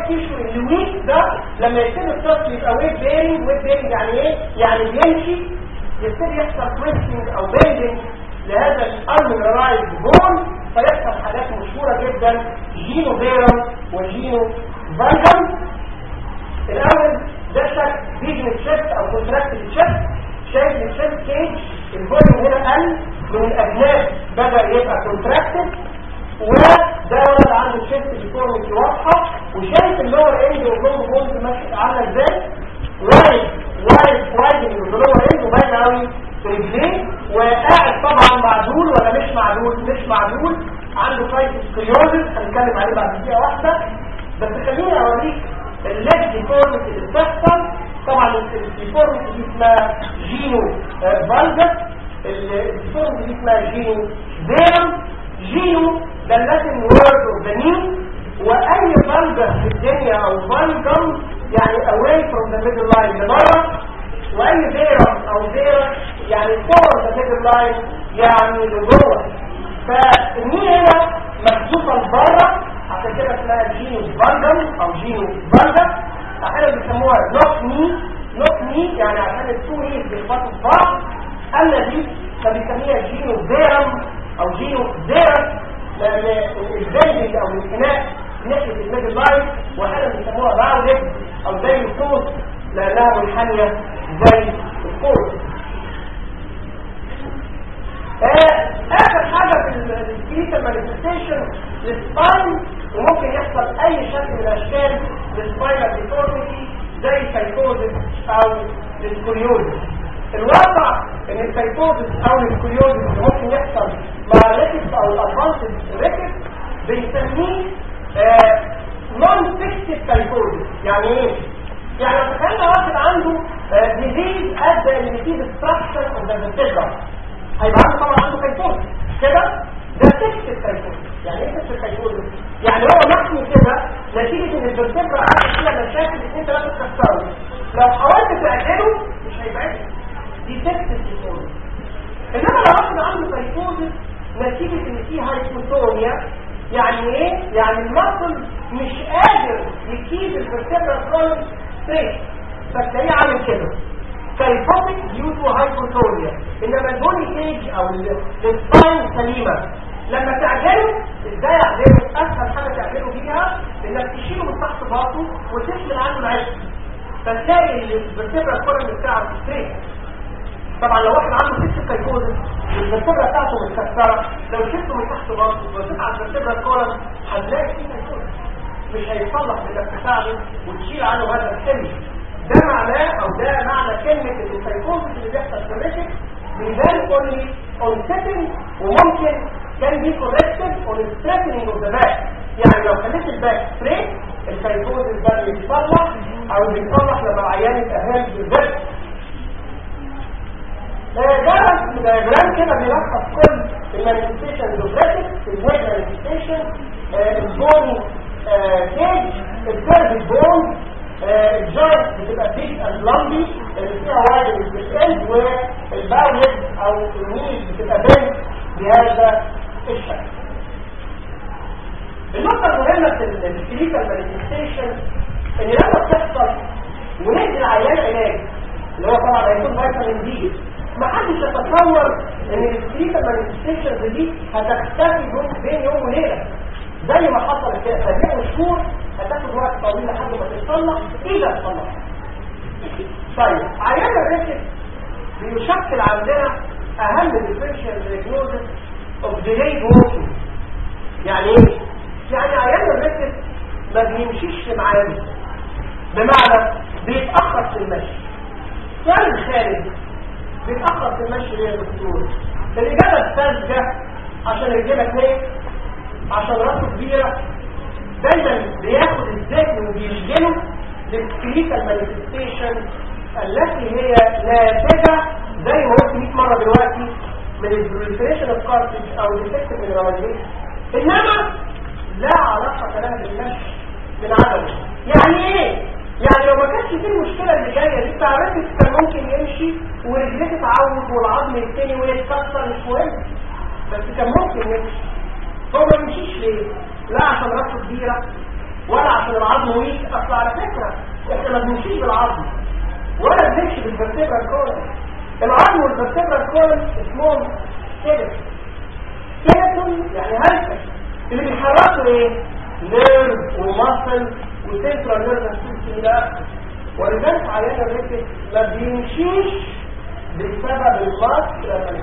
تيشو اللي ويك ده لما يبتدي الطفل يبقى ويت بيرنج ويت بيرنج يعني ايه يعني بيمشي يبتدي يحصل تويستنج او بيندنج لهذا الانميرايز بون فيحصل حاجات مشهوره جدا جينو بيرم وجينو فالجم الاول ده شكل بيجن تشيست او كونتراكتد تشيست شايف التشيست كيج الفوليوم هنا قل من الاجناب بدا يبقى كونتراكتد وده ولد عنده تشيست ديفورميتي واضحه وشايف اللور اند واللور بونز ماشي عامله ازاي وايد وايد وايد من اللور اند وباين قوي في رجليه وقاعد طبعا معدول ولا مش معدول مش معدول عنده فايت سكريوزس هنتكلم عليه بعد دقيقه واحده بس خليني اوريك الليج ديفورميتي اللي بتحصل طبعا الديفورميتي دي اسمها جينو فالجس الديفورميتي دي اسمها جينو بيرم جينو ده اللاتين وورد اوف ذا نيم واي فالجس في الدنيا او فالجم يعني away from the middle line لبره واي بيرم او بيرم يعني فور ذا ميدل لاين يعني لجوه فالني هنا محذوفه لبره عشان كده اسمها جينو فالجم او جينو فالجم احيانا بيسموها نوت ني نوت ني يعني عشان التو نيز بيخبطوا في بعض اما دي فبيسميها جينو بيرم او جينو بيرم لان البندنج او الانحناء ناحيه الميدل لاين واحيانا بيسموها راوندد او زي القوس لانها منحنيه زي القوس اخر حاجة في الكريتال مانيفستيشن للسباين وممكن يحصل اي شكل من اشكال للسباينال ديفورميتي زي سايكوزس او السكوليوزس الواقع ان السايكوزس او السكوليوزس اللي ممكن يحصل مع الريكس او الادفانسد ريكس بنسميه نون فيكسد سايكوزس يعني ايه؟ يعني لو تخيلنا واحد عنده ديزيز ادى ان في ديستراكشن اوف ذا فيرتيبرا هيبقى عنده طبعا عنده كيفوز كده ده تكس الكيفوز يعني ايه تكس الكيفوز يعني هو محمي كده نتيجة ان الفرتبرا عامل فيها مشاكل اثنين ثلاثة تكسره لو حاولت تعدله مش هيبعدل دي تكس الكيفوز انما لو واحد عنده كيفوز نتيجة ان فيه هايبوتونيا يعني ايه؟ يعني المصل مش قادر يكيد الفرتبرا كولوم ستريت فتلاقيه عامل كده كايفوتيك ديو تو هايبوتونيا انما البوني كيج او السباين سليمه لما تعجله ازاي اعمله اسهل حاجه تعمله بيها انك تشيله من تحت باطه وتشمل عنه العشق فتلاقي الفرتبرا الكولوم بتاعه ستريت طبعا لو واحد عنده ست كايكوزس الفرتبرا بتاعته متكسره لو شلته من تحت باطه وزيت على الفرتبرا الكولوم هتلاقي فيه كايكوزس مش هيتصلح انك تساعده وتشيل عنه هذا الحمل ده معناه او ده معنى كلمة السايكوزس اللي بيحصل في الريتك بيبان اونلي اون سيتنج وممكن كان بي كوركتد اون ستريتنينج اوف ذا باك يعني لو خليت الباك ستريت السايكوزس ده بيتصلح او بيتصلح لما العيان يتأهل بالذات ده دياجرام كده بيلخص كل المانيفستيشن اوف الويب مانيفستيشن البون كيج الكيرف بون الجوينت بتبقى بيج اند لامبي اللي فيها وايد السكند والباولد او النيل بتبقى بنت بهذا الشكل النقطة المهمة في الكليكال مانيفستيشن ان لما بتحصل وندي العيان علاج اللي هو طبعا هيكون فيتامين دي ما حدش يتصور ان الكليكال مانيفستيشن دي هتختفي بين يوم وليلة زي ما حصل كده فبيعوا شهور هتاخد وقت طويل لحد ما تتصلح اذا تصلح طيب عيان الريسك بيشكل عندنا اهم ديفرنشال دياجنوزس اوف ديليد ووكينج يعني ايه يعني عيان الريسك ما بيمشيش معانا بمعنى بيتاخر في المشي سؤال الخارج بيتاخر في المشي ليه يا دكتور الاجابه الساذجه عشان رجلك ايه عشان راسه كبيره دايما بياخد الذهن وبيشغله للكلينيكال مانيفستيشن التي هي ناتجه زي ما قلت 100 مره دلوقتي من البروليفريشن اوف كارتج او الديفكت مينراليزيشن انما لا علاقه لها بالمشي من عدمه يعني ايه؟ يعني لو ما كانش دي المشكله اللي جايه دي تعرفي كان ممكن يمشي ورجليه تتعوج والعظم يتني ويتكسر مش مهم بس كان ممكن يمشي هو ما يمشيش ليه؟ لا عشان راسه كبيره ولا عشان العظم ويك اصل على فكره احنا ما بنمشيش بالعظم ولا بنمشي بالفرتبرا كولن العظم والفرتبرا كولن اسمهم كده سكيلتون يعني هلكة اللي بيحركوا ايه نيرف وماسل وسنترال نيرف سيستم الى اخره ولذلك عيان الريكت ما بيمشيش بسبب الماسل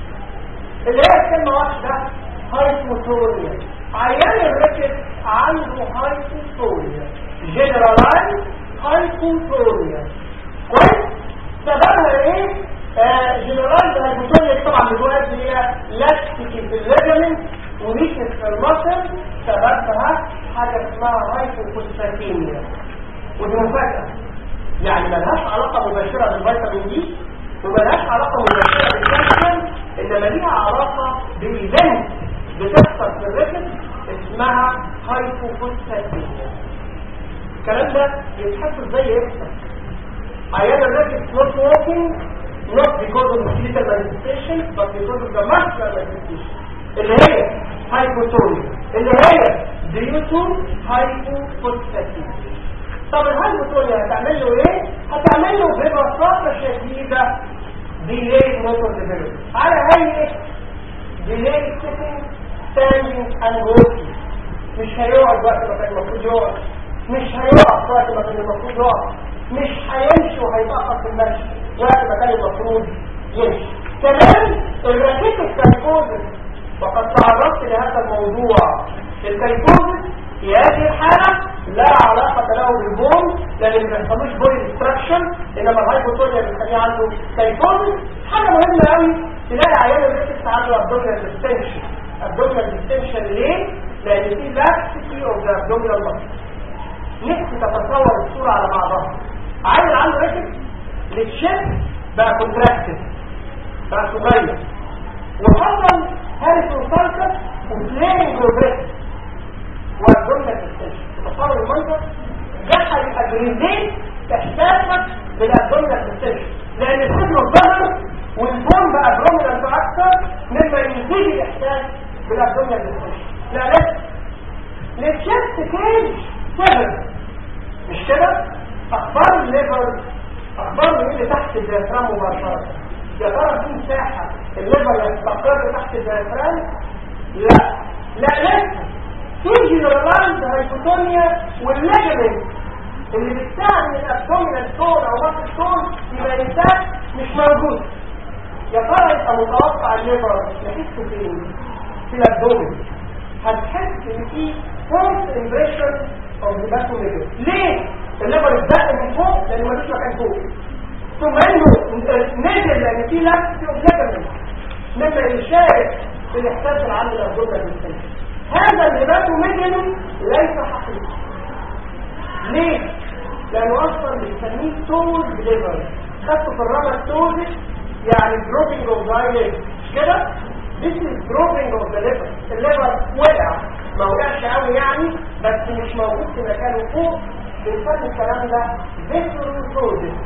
اللي هي كلمه واحده هايبوتونيا عيان الريكت عنده هايبوتونيا جنرالايز هايبوتونيا كويس سببها ايه جنرال هايبوتونيا طبعا بتؤدي الى لاكتيكي في الليجمنت وريكنس في المصل سببها حاجه اسمها هايبوفوسفاتيميا ودي مفاجاه يعني ملهاش علاقه مباشره بالفيتامين دي وملهاش علاقه مباشره بالكالسيوم انما ليها علاقه بايفنت بتحصل في الريكس اسمها هايبوفوسفاتيميا الكلام ده يتحسب زي يحصل عيان الريكس نوت ووكينج not because of the physical manifestation but because of the muscular manifestation اللي هي hypotonia اللي هي due to hypophosphatemia طب الهايبوتونيا هتعمل له ايه؟ هتعمل له ببساطة شديدة delay motor development على هيئة delay sitting standing and walking مش هيقعد وقت ما كان المفروض يقعد مش هيقف وقت ما كان المفروض يقف مش هيمشي وهيتأخر في المشي وقت ما كان المفروض يمشي كمان الركيك الكالكوزس وقد تعرضت لهذا الموضوع الكالكوزس في هذه الحالة لا علاقة له بالبون لأن ما بيحصلوش بون ديستراكشن إنما الهايبوتونيا بنخليه عنده كالكوزس حاجة مهمة قوي تلاقي عيان الريكس عنده ابدومينال ديستنشن ابدومينال ديستنشن ليه؟ لأن في لاكسيتي اوف ذا ابدومينال ماسل نفسي تتصور الصورة على بعضها عيل عنده ريكس التشيست بقى كونتراكتد بقى صغير وحصل هاريسون سالكس وبلينج بروجريس والجملة تستشف تصور المنظر جحل الاجريزين احساسك بالابدومينال تستشف لان الحجم اتظهر والبون بقى برومينانت اكتر مما يزيد الاحساس بالابدومينال تستشف لا لا التشيست كيج سهل مش كده اخبار الليفر اخبار ايه اللي تحت الديافرام مباشره يا ترى في مساحه الليفر يستقر تحت الديافرام لا لا لسه في جنرالايز هايبوتونيا والليجمنت اللي بتساعد الابدومينال تون او ماسل تون يبقى الانسان مش موجود يا ترى يبقى متوقع الليفر يحس فين في الابدومين هتحس ان في فورس امبريشن اوف ذا باثوميجر ليه الليفر اتزق من فوق لان ملوش مكان فوق ثم انه نزل لان في لاكس اوف ليجمنت مما يشارك في الاحساس العام الابدومينال بالسنة هذا الهيباتوميجالي ليس حقيقي ليه؟ لانه اصلا بنسميه توز ليفر خدته في الرابط توز يعني دروبينج اوف ذا كده This is dropping of the liver الليفر وقع ما وقعش قوي يعني بس مش موجود في مكانه فوق بنسمي الكلام ده فيتروسوزيس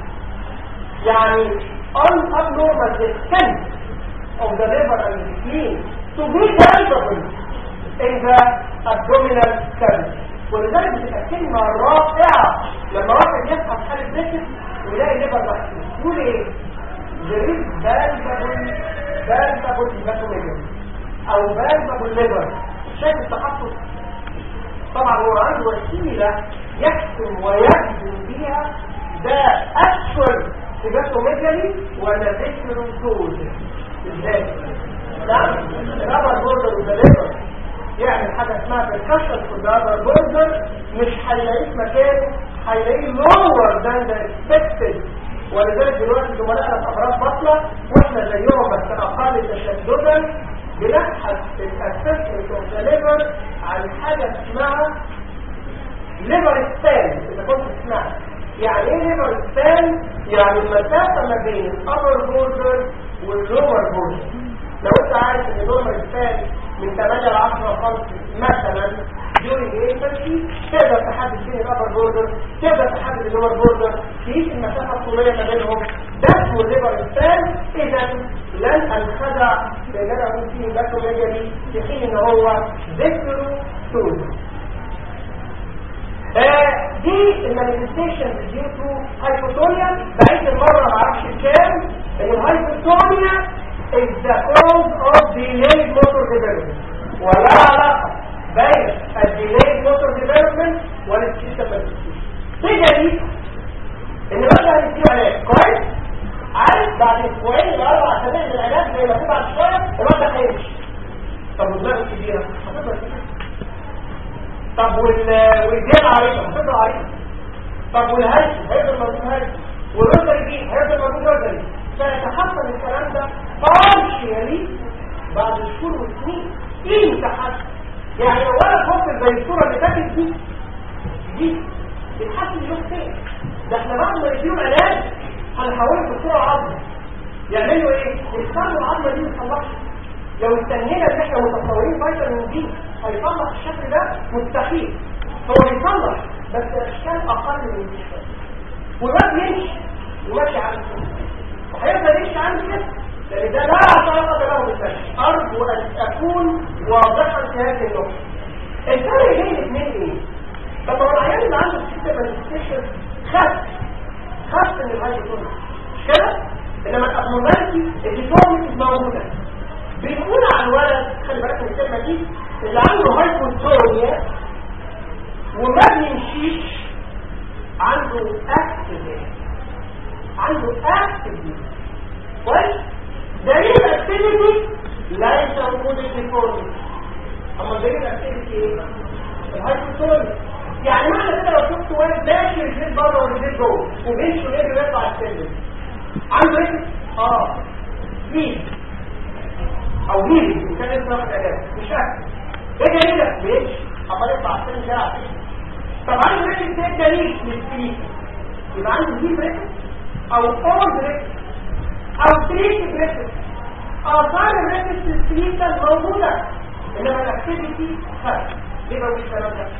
يعني unabnormal descent of the liver and the spleen to be palpable in the abdominal cavity ولذلك بتتأكدنا الرائعة لما واحد يصحى في حالة ذكر ويلاقي الليفر محسوس يقول ايه؟ there is palpable بالباب الهيباتوميجر او بالباب الليفر شايف التخصص طبعا هو عنده وسيله يحكم ويجزم بيها ده اكشوال هيباتوميجري ولا فيكروتوز ازاي نعم الرابر بوردر والليفر يعمل حاجه اسمها بركشن في الرابر بوردر مش هيلاقيه في مكانه هيلاقيه لور ذان ذا اكسبكتد ولذلك دلوقتي زملائنا في امراض بطنه واحنا زيهم بس اقل تشددا بنبحث في الاسسمنت اوف ذا ليفر عن حاجه اسمها ليفر ستان اذا كنت تسمعها يعني ايه ليفر ستان؟ يعني المسافه ما بين الابر بوردر واللور بوردر لو انت عارف ان اللور ستان من 8 ل 10 سم مثلا during infancy تقدر تحدد فين الابر بوردر تقدر تحدد اللور بوردر تقيس المسافه الطوليه ما بينهم ده اسمه الليفر ستان اذا لن انخدع لان انا اقول فيه باكو ميجري في حين ان هو ذكره تول آه دي المانيفستيشن ديو تو هايبوتونيا بعيد المره ما اعرفش كام ان الهايبوتونيا is the cause of delayed motor development ولا علاقه بين الديلي موتور ديفلوبمنت والسيستم مانيفستيشن دي ان بس هنديله علاج كويس عارف بعد اسبوعين الى اربع اسابيع من العلاج زي ما في بعد شويه الواد ده هيمشي طب والدماغ الكبيره هتفضل كده طب وال والجيل عريضه هتفضل عريضه طب والهلس هيفضل موجود هلس والرزق دي هيفضل موجود رزق فيتحسن الكلام ده بارشيالي بعد شهور وسنين ايه تحسن يعني لو انا فاكر زي الصوره اللي فاتت دي دي بتحسن يوم تاني ده احنا بعد ما نديله العلاج هنحوله بصوره عظمه يعملوا ايه؟ يستنوا العظمه دي ما تصلحش لو استنينا ان احنا متصورين فيتامين دي هيصلح الشكل ده مستحيل هو بيصلح بس اشكال اقل من الشكل والواد يمشي وماشي على كده وهيفضل يمشي عندي كده لان ده لا علاقه له بالمشي ارجو ان اكون واضحا في هذه النقطه الفرق بين الاثنين ايه؟ طب هو العيان اللي عنده سيستم مانيفستيشن خف خف من الهايبوتونيك مش كده؟ انما الابنورمالتي الديفورميتي موجوده بنقول على الولد خلي بالك من الكلمه دي اللي عنده هايبوتونيا وما بيمشيش عنده اكتيف عنده اكتيف كويس دليل الاكتيفيتي ليس وجود الديفورميتي اما دليل الاكتيفيتي ايه؟ الهايبوتونيا يعني معنى كده لو شفت واحد ماشي رجليه بره ورجليه جوه وبيمشي ورجله بيطلع السلم عنده ايه؟ اه مين؟ او مين كان اسمه واحد اداه مش فاهم ايه دليلك ليش عمال يطلع السن ده طب عنده ريكس ايه دليل للسليك يبقى عنده دي ريكس او اول ريكس او تريك ريكس اثار الريكس للسليك موجوده انما الاكتيفيتي خارج يبقى مش كلام ده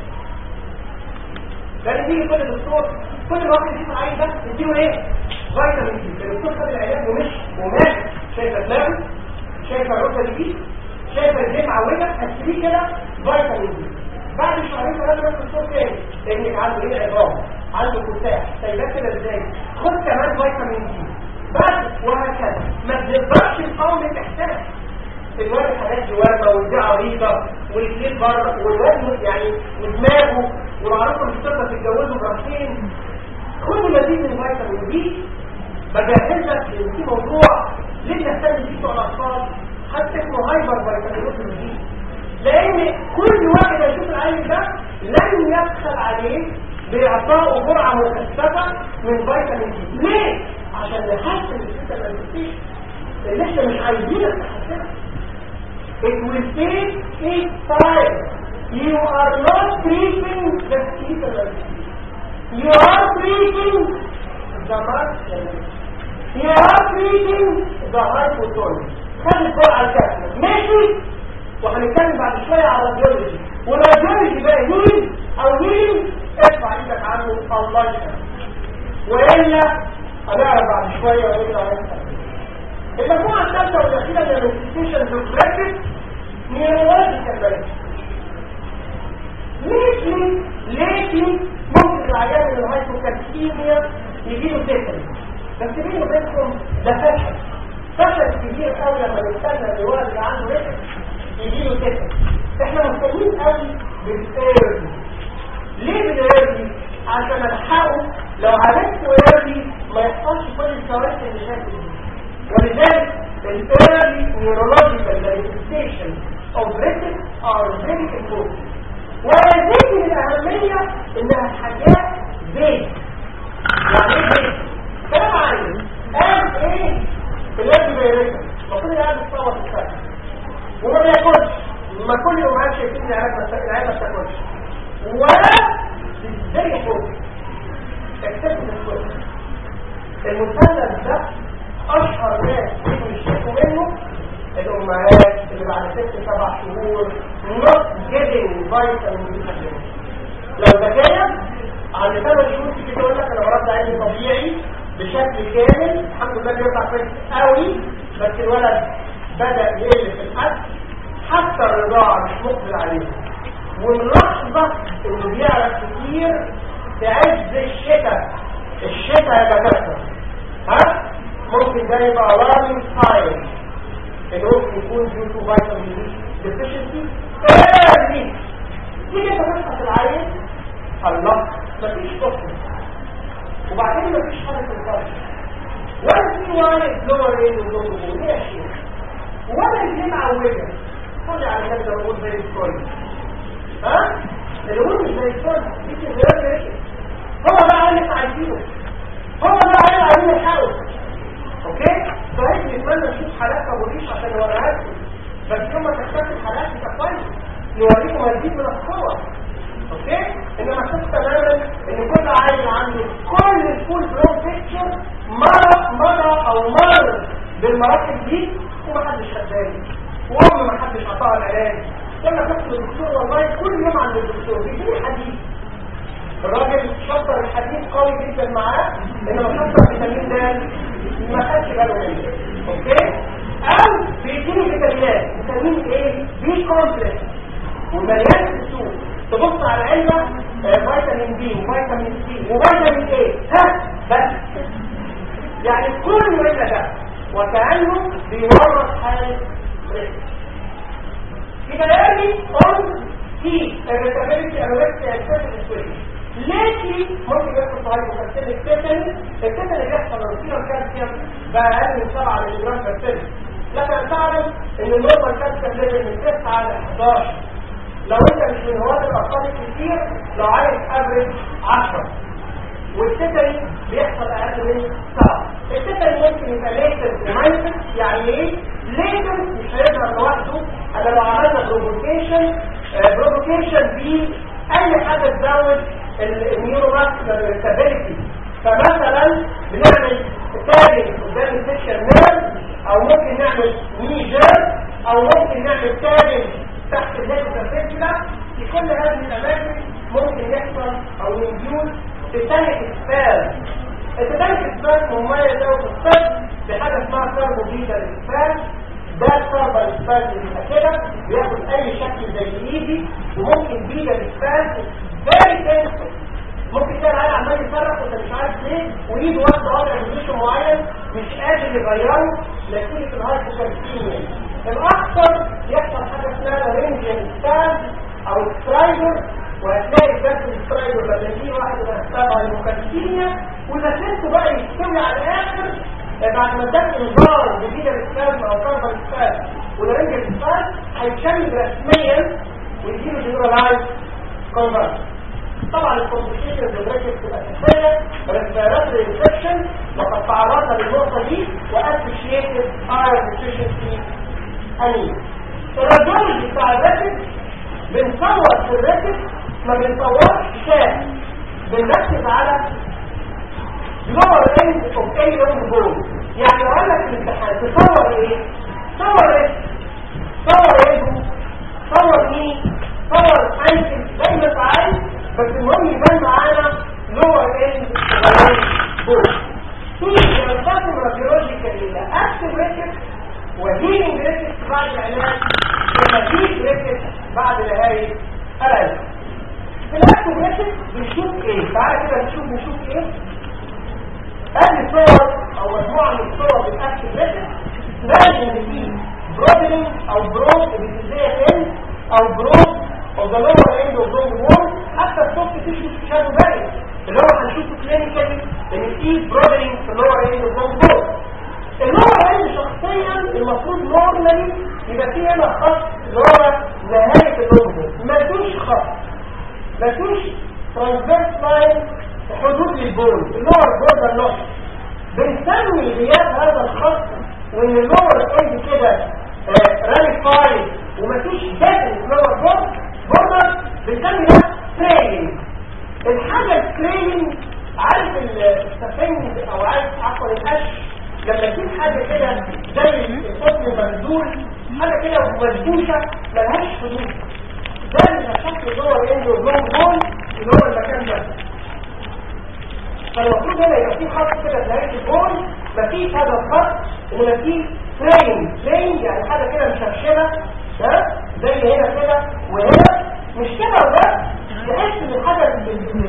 ده بيجي كل دكتور كل واحد يشوف العين ده يديله ايه فيتامين سي الدكتور خد العلاج ومش وماشي شايفه دماغه شايفه الركبه دي شايفه رجليه معوجه هتسيبيه كده فيتامين دي بعد شهرين ثلاثه نفس الدكتور تاني لانك عنده ايه عظام عنده كتاح سايباه كده ازاي خد كمان فيتامين دي بعد وهكذا ما تقدرش تقاوم الاحساس الواد حاجات جوامه ودي عريضه والكليب بره والواد يعني ودماغه والعروسه مش تقدر تتجوزوا براسين خدوا مزيد من فيتامين دي بجهز لك ان في موضوع ليه تهتم بيه بتوع الاطفال حتى اسمه هايبر فيتامين دي لان كل واحد هيشوف العيل ده لن يبخل عليه باعطائه جرعه مكثفه من فيتامين دي ليه؟ عشان نحسن السيستم الانتيك اللي احنا مش عايزينك تحسنها it will take its time. You are not treating the seasonal You are treating the muscle. You are treating the hypotonic. خلي الجرعة الكافية ماشي وهنتكلم بعد شوية على الراديولوجي والراديولوجي بقى مين او مين ارفع ايدك عنه الله يسلمك والا هنعرف بعد شوية وايه اللي هيحصل المجموعة الثالثة والأخيرة من الانستيشن بروجريتد نيورولوجيكال بالانس ليتلي ليتلي ممكن العيان من الهايبوكالسيميا يجيله تيتاني بس بيني وبينكم ده فشل فشل كبير قوي لما نستنى الولد اللي عنده ريتم يجيله تيتاني احنا مهتمين قوي بالايرلي ليه بالايرلي؟ عشان الحقه لو عالجته ايرلي ما يحصلش كل الكوارث اللي شايفه دي ولذلك الايرلي نيورولوجيكال مانيفستيشن اوف ريتم ار فيري امبورتنت ويزيد من الاهميه انها حاجات بيت يعني ايه بيت؟ كلام عام قال ايه؟ الواد بيريتم المفروض يقعد يتصور في الفرق وما بياكلش ما كل يوم عايش شايفين العيال ما بتاكلش ولا ازاي فوق اكتبوا الكل المثلث ده اشهر ناس يشتكوا منه الامهات اللي بعد ست سبع شهور not getting vitamin D لو تخيل عند ثمان شهور تيجي تقول لك انا مرض عيني طبيعي بشكل كامل الحمد لله بيرفع كويس قوي بس الولد بدا يقل في الاكل حتى الرضاعه مش مقبل عليها واللحظه اللي بيعرف كتير في عز الشتاء الشتاء يا دكاتره ها ممكن ده يبقى alarming sign ان ممكن يكون due to vitamin D deficiency early تيجي انت تفحص العين الله مفيش طفل وبعدين مفيش حاجه في الفرش ولا في واحد لور ايه ولور ايه ليه يا شيخ ولا الجيم عوجه خد على كده الامور زي الفل ها الامور مش زي الفل دي غير كده هو ده اللي عايزينه هو ده اللي عايزين نحاول اوكي فاهم نتمنى نشوف حالات ابو ريش عشان نوريها لكم بس يوم ما تختفي الحالات يبقى كويس يوريكم مزيد من الصور اوكي انما شوف تماما ان كل عيل عنده كل الفول بلون بيكتشر مره مره او مر بالمراحل دي ومحدش خداني وام محدش عطاها العلاج لما كنت للدكتور والله كل يوم عند الدكتور بيجيني حديث الراجل شطر الحديد قوي جدا معاه انما شطر فيتامين د ما خدش باله منه اوكي او بيديني فيتامينات فيتامين ايه بي كومبلكس ومليان في السوق تبص على علبه آه، فيتامين بي وفيتامين سي وفيتامين ايه ها بس يعني كل العلة ده وكأنه بيورط حالة رزق يبقى لازم اون تي الريتابيلتي انوركسيا اكسسواري ليكي ممكن يحصل صحيح مكسل التتن التتن اللي بيحصل لو فيها الكالسيوم بقى اقل من 7 ملي جرام كالسيوم لكن تعلم ان النورمال كالسيوم ليفل من 9 ل 11 لو انت مش من هواة الاطفال الكتير لو عايز افريج 10 والتتري بيحصل اقل من 7 التتري ممكن يبقى ليتر ومايتر يعني ايه ليتر مش هيظهر لوحده انا لو عملنا بروفوكيشن بروفوكيشن دي اي حاجه تزود النيوروماسكولار ستابيليتي فمثلا بنعمل تاجنج قدام السكشن نيرف او ممكن نعمل نيجر او ممكن نعمل تاجنج تحت الهيدروسيركيولا في كل هذه الاماكن ممكن يحصل او ينديوز تتانيك اسباز التتانيك اسباز مميز قوي في الطب بحاجه اسمها كاربو بيتا اسباز ده الكاربو اسباز اللي بيبقى كده بياخد اي شكل زي الايدي وممكن بيتا اسباز فيري سنسيتيف ممكن تلاقي العيال عمال يصرخ وانت مش عارف ليه وايده واخده وضع بوزيشن معين مش قادر يغيره نتيجه الهايبوكالسيميا الاخطر يحصل حاجه اسمها رينجن ستاند او سترايدر وهتلاقي الجسم السترايدر لما يجي واحد يحصل هايبوكالسيميا واذا كنتوا بقى يستوي على الاخر بعد ما اداك انذار بفيدر السلم او كاربون السلم والرينجن ستاند هيتشمل رسميا ويجيله جنرالايز كونفرجن طبعا الكومبليكيشن الجبريتك بتبقى اساسيه ريسبيراتوري انفكشن وقد تعرضنا للنقطه دي واسوشيتد ايرون ديفيشنسي انيميا الراديولوجي بتاع الريتك بنصور في الريتك ما بنصورش شاف بنركز على لور اند اوف اي لونج بول يعني لو قال لك الامتحان تصور ايه؟ صور ايه؟ صور ايه؟ صور مين؟ صور انكل زي ما انت عايز بس المهم يبان معانا لور اند بول في ينقسم راديولوجيكال الى اكتف ريتك وهيلينج ريتك بعد العلاج ومزيد ريتك بعد نهايه العلاج في الاكتف ريتك بنشوف ايه تعالى كده نشوف نشوف ايه ادي صور او مجموعه من الصور بالاكتف ريتك لازم ان في بروبلين او بروب بتزيد او بروب او ذا لور اند اوف ذا وول حتى الصوت تيشو شادو باين اللي هو هنشوفه كلينيكالي ان في برودرينج في اللور اند اوف ذا وول اللور اند شخصيا المفروض نورمالي يبقى فيه هنا خط اللي هو نهايه اللور ما فيش خط ما فيش ترانسفيرس لاين حدود للبول اللور بوردر نوت بنسمي غياب هذا الخط وان اللور اند كده راميفايد ومفيش داخل لور بورد بوردر بنسمي ده تريننج الحاجه التريننج عارف السفنج او عارف عفوا القش لما تجيب حاجه كده زي القطن المنزول حاجه كده مدبوشه ملهاش حدود ده اللي شكل جوه الاندو بلونج بول اللي هو المكان ده فالمفروض هنا يبقى في خط كده في نهايه البول مفيش هذا الخط انما في ترين ترين يعني حاجه كده مشرشره ده زي هنا كده وهنا مش كده وده تحس ان الحاجه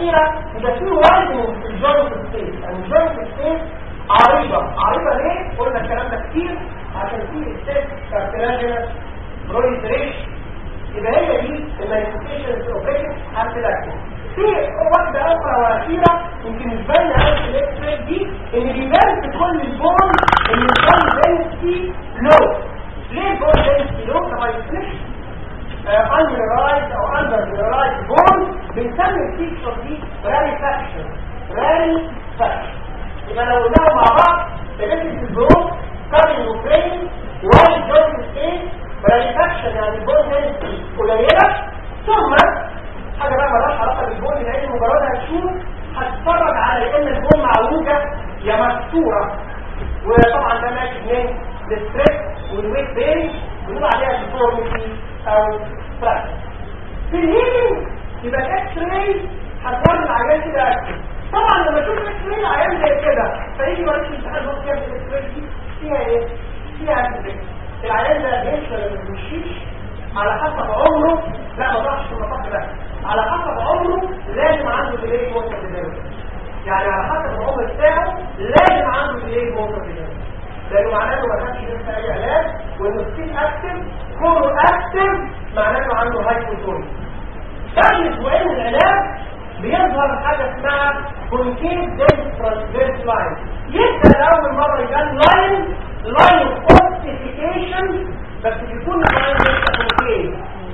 الاخيره يبقى في وايدنج في الجوينت سبيس يعني الجوينت سبيس عريضه عريضه ليه قلنا الكلام ده كتير عشان في ستيب كارتلاجينس بروليفريشن يبقى هي دي المانيفستيشن اوبريشن ابيلاكتيك في واحده اخرى واخيره يمكن مش باينه قوي في الاكس راي دي ان بيبان في كل البون ان البون دنسيتي لو ليه البون دنسيتي لو طبعا يفرش unmineralized او undermineralized بون بنسمي الفيكشر دي راريفاكشن راريفاكشن يبقى لو قلناهم مع بعض تجسس البون كارين وفرين وايد جوينت ستيج راريفاكشن يعني البون دنسيتي قليله ثم حاجه بقى مالهاش علاقه بالبون لان مجرد هتشوف هتتفرج على يا اما البون معوجه يا مكسوره وطبعا ده ماشي منين الستريس والويت بين بنقول عليها ديفورميتي او فراكشن في الهيلينج يبقى الاكس راي هتوري العيان كده اكتر طبعا لما تشوف الاكس راي العيان زي كده فيجي وريك الامتحان هو فيها الاكس راي دي فيها ايه؟ فيها اكتر العيان ده بيمشي ولا ما بيمشيش على حسب عمره لا ما ضعش في المطاف ده على حسب عمره لازم عنده ديلي موتور ديليفري يعني على حسب العمر بتاعه لازم عنده ديلي موتور ديليفري لانه معناه انه ما خدش لسه اي علاج وانه ستيل اكتف كونه اكتف معناه انه عنده هايبوتونيا بعد اسبوعين من العلاج بيظهر حاجه اسمها كونكيف ديس ترانسفيرس لاين يبدا لاول مره يبان لاين لاين اوستيفيكيشن بس بيكون اللاين لسه كونكيف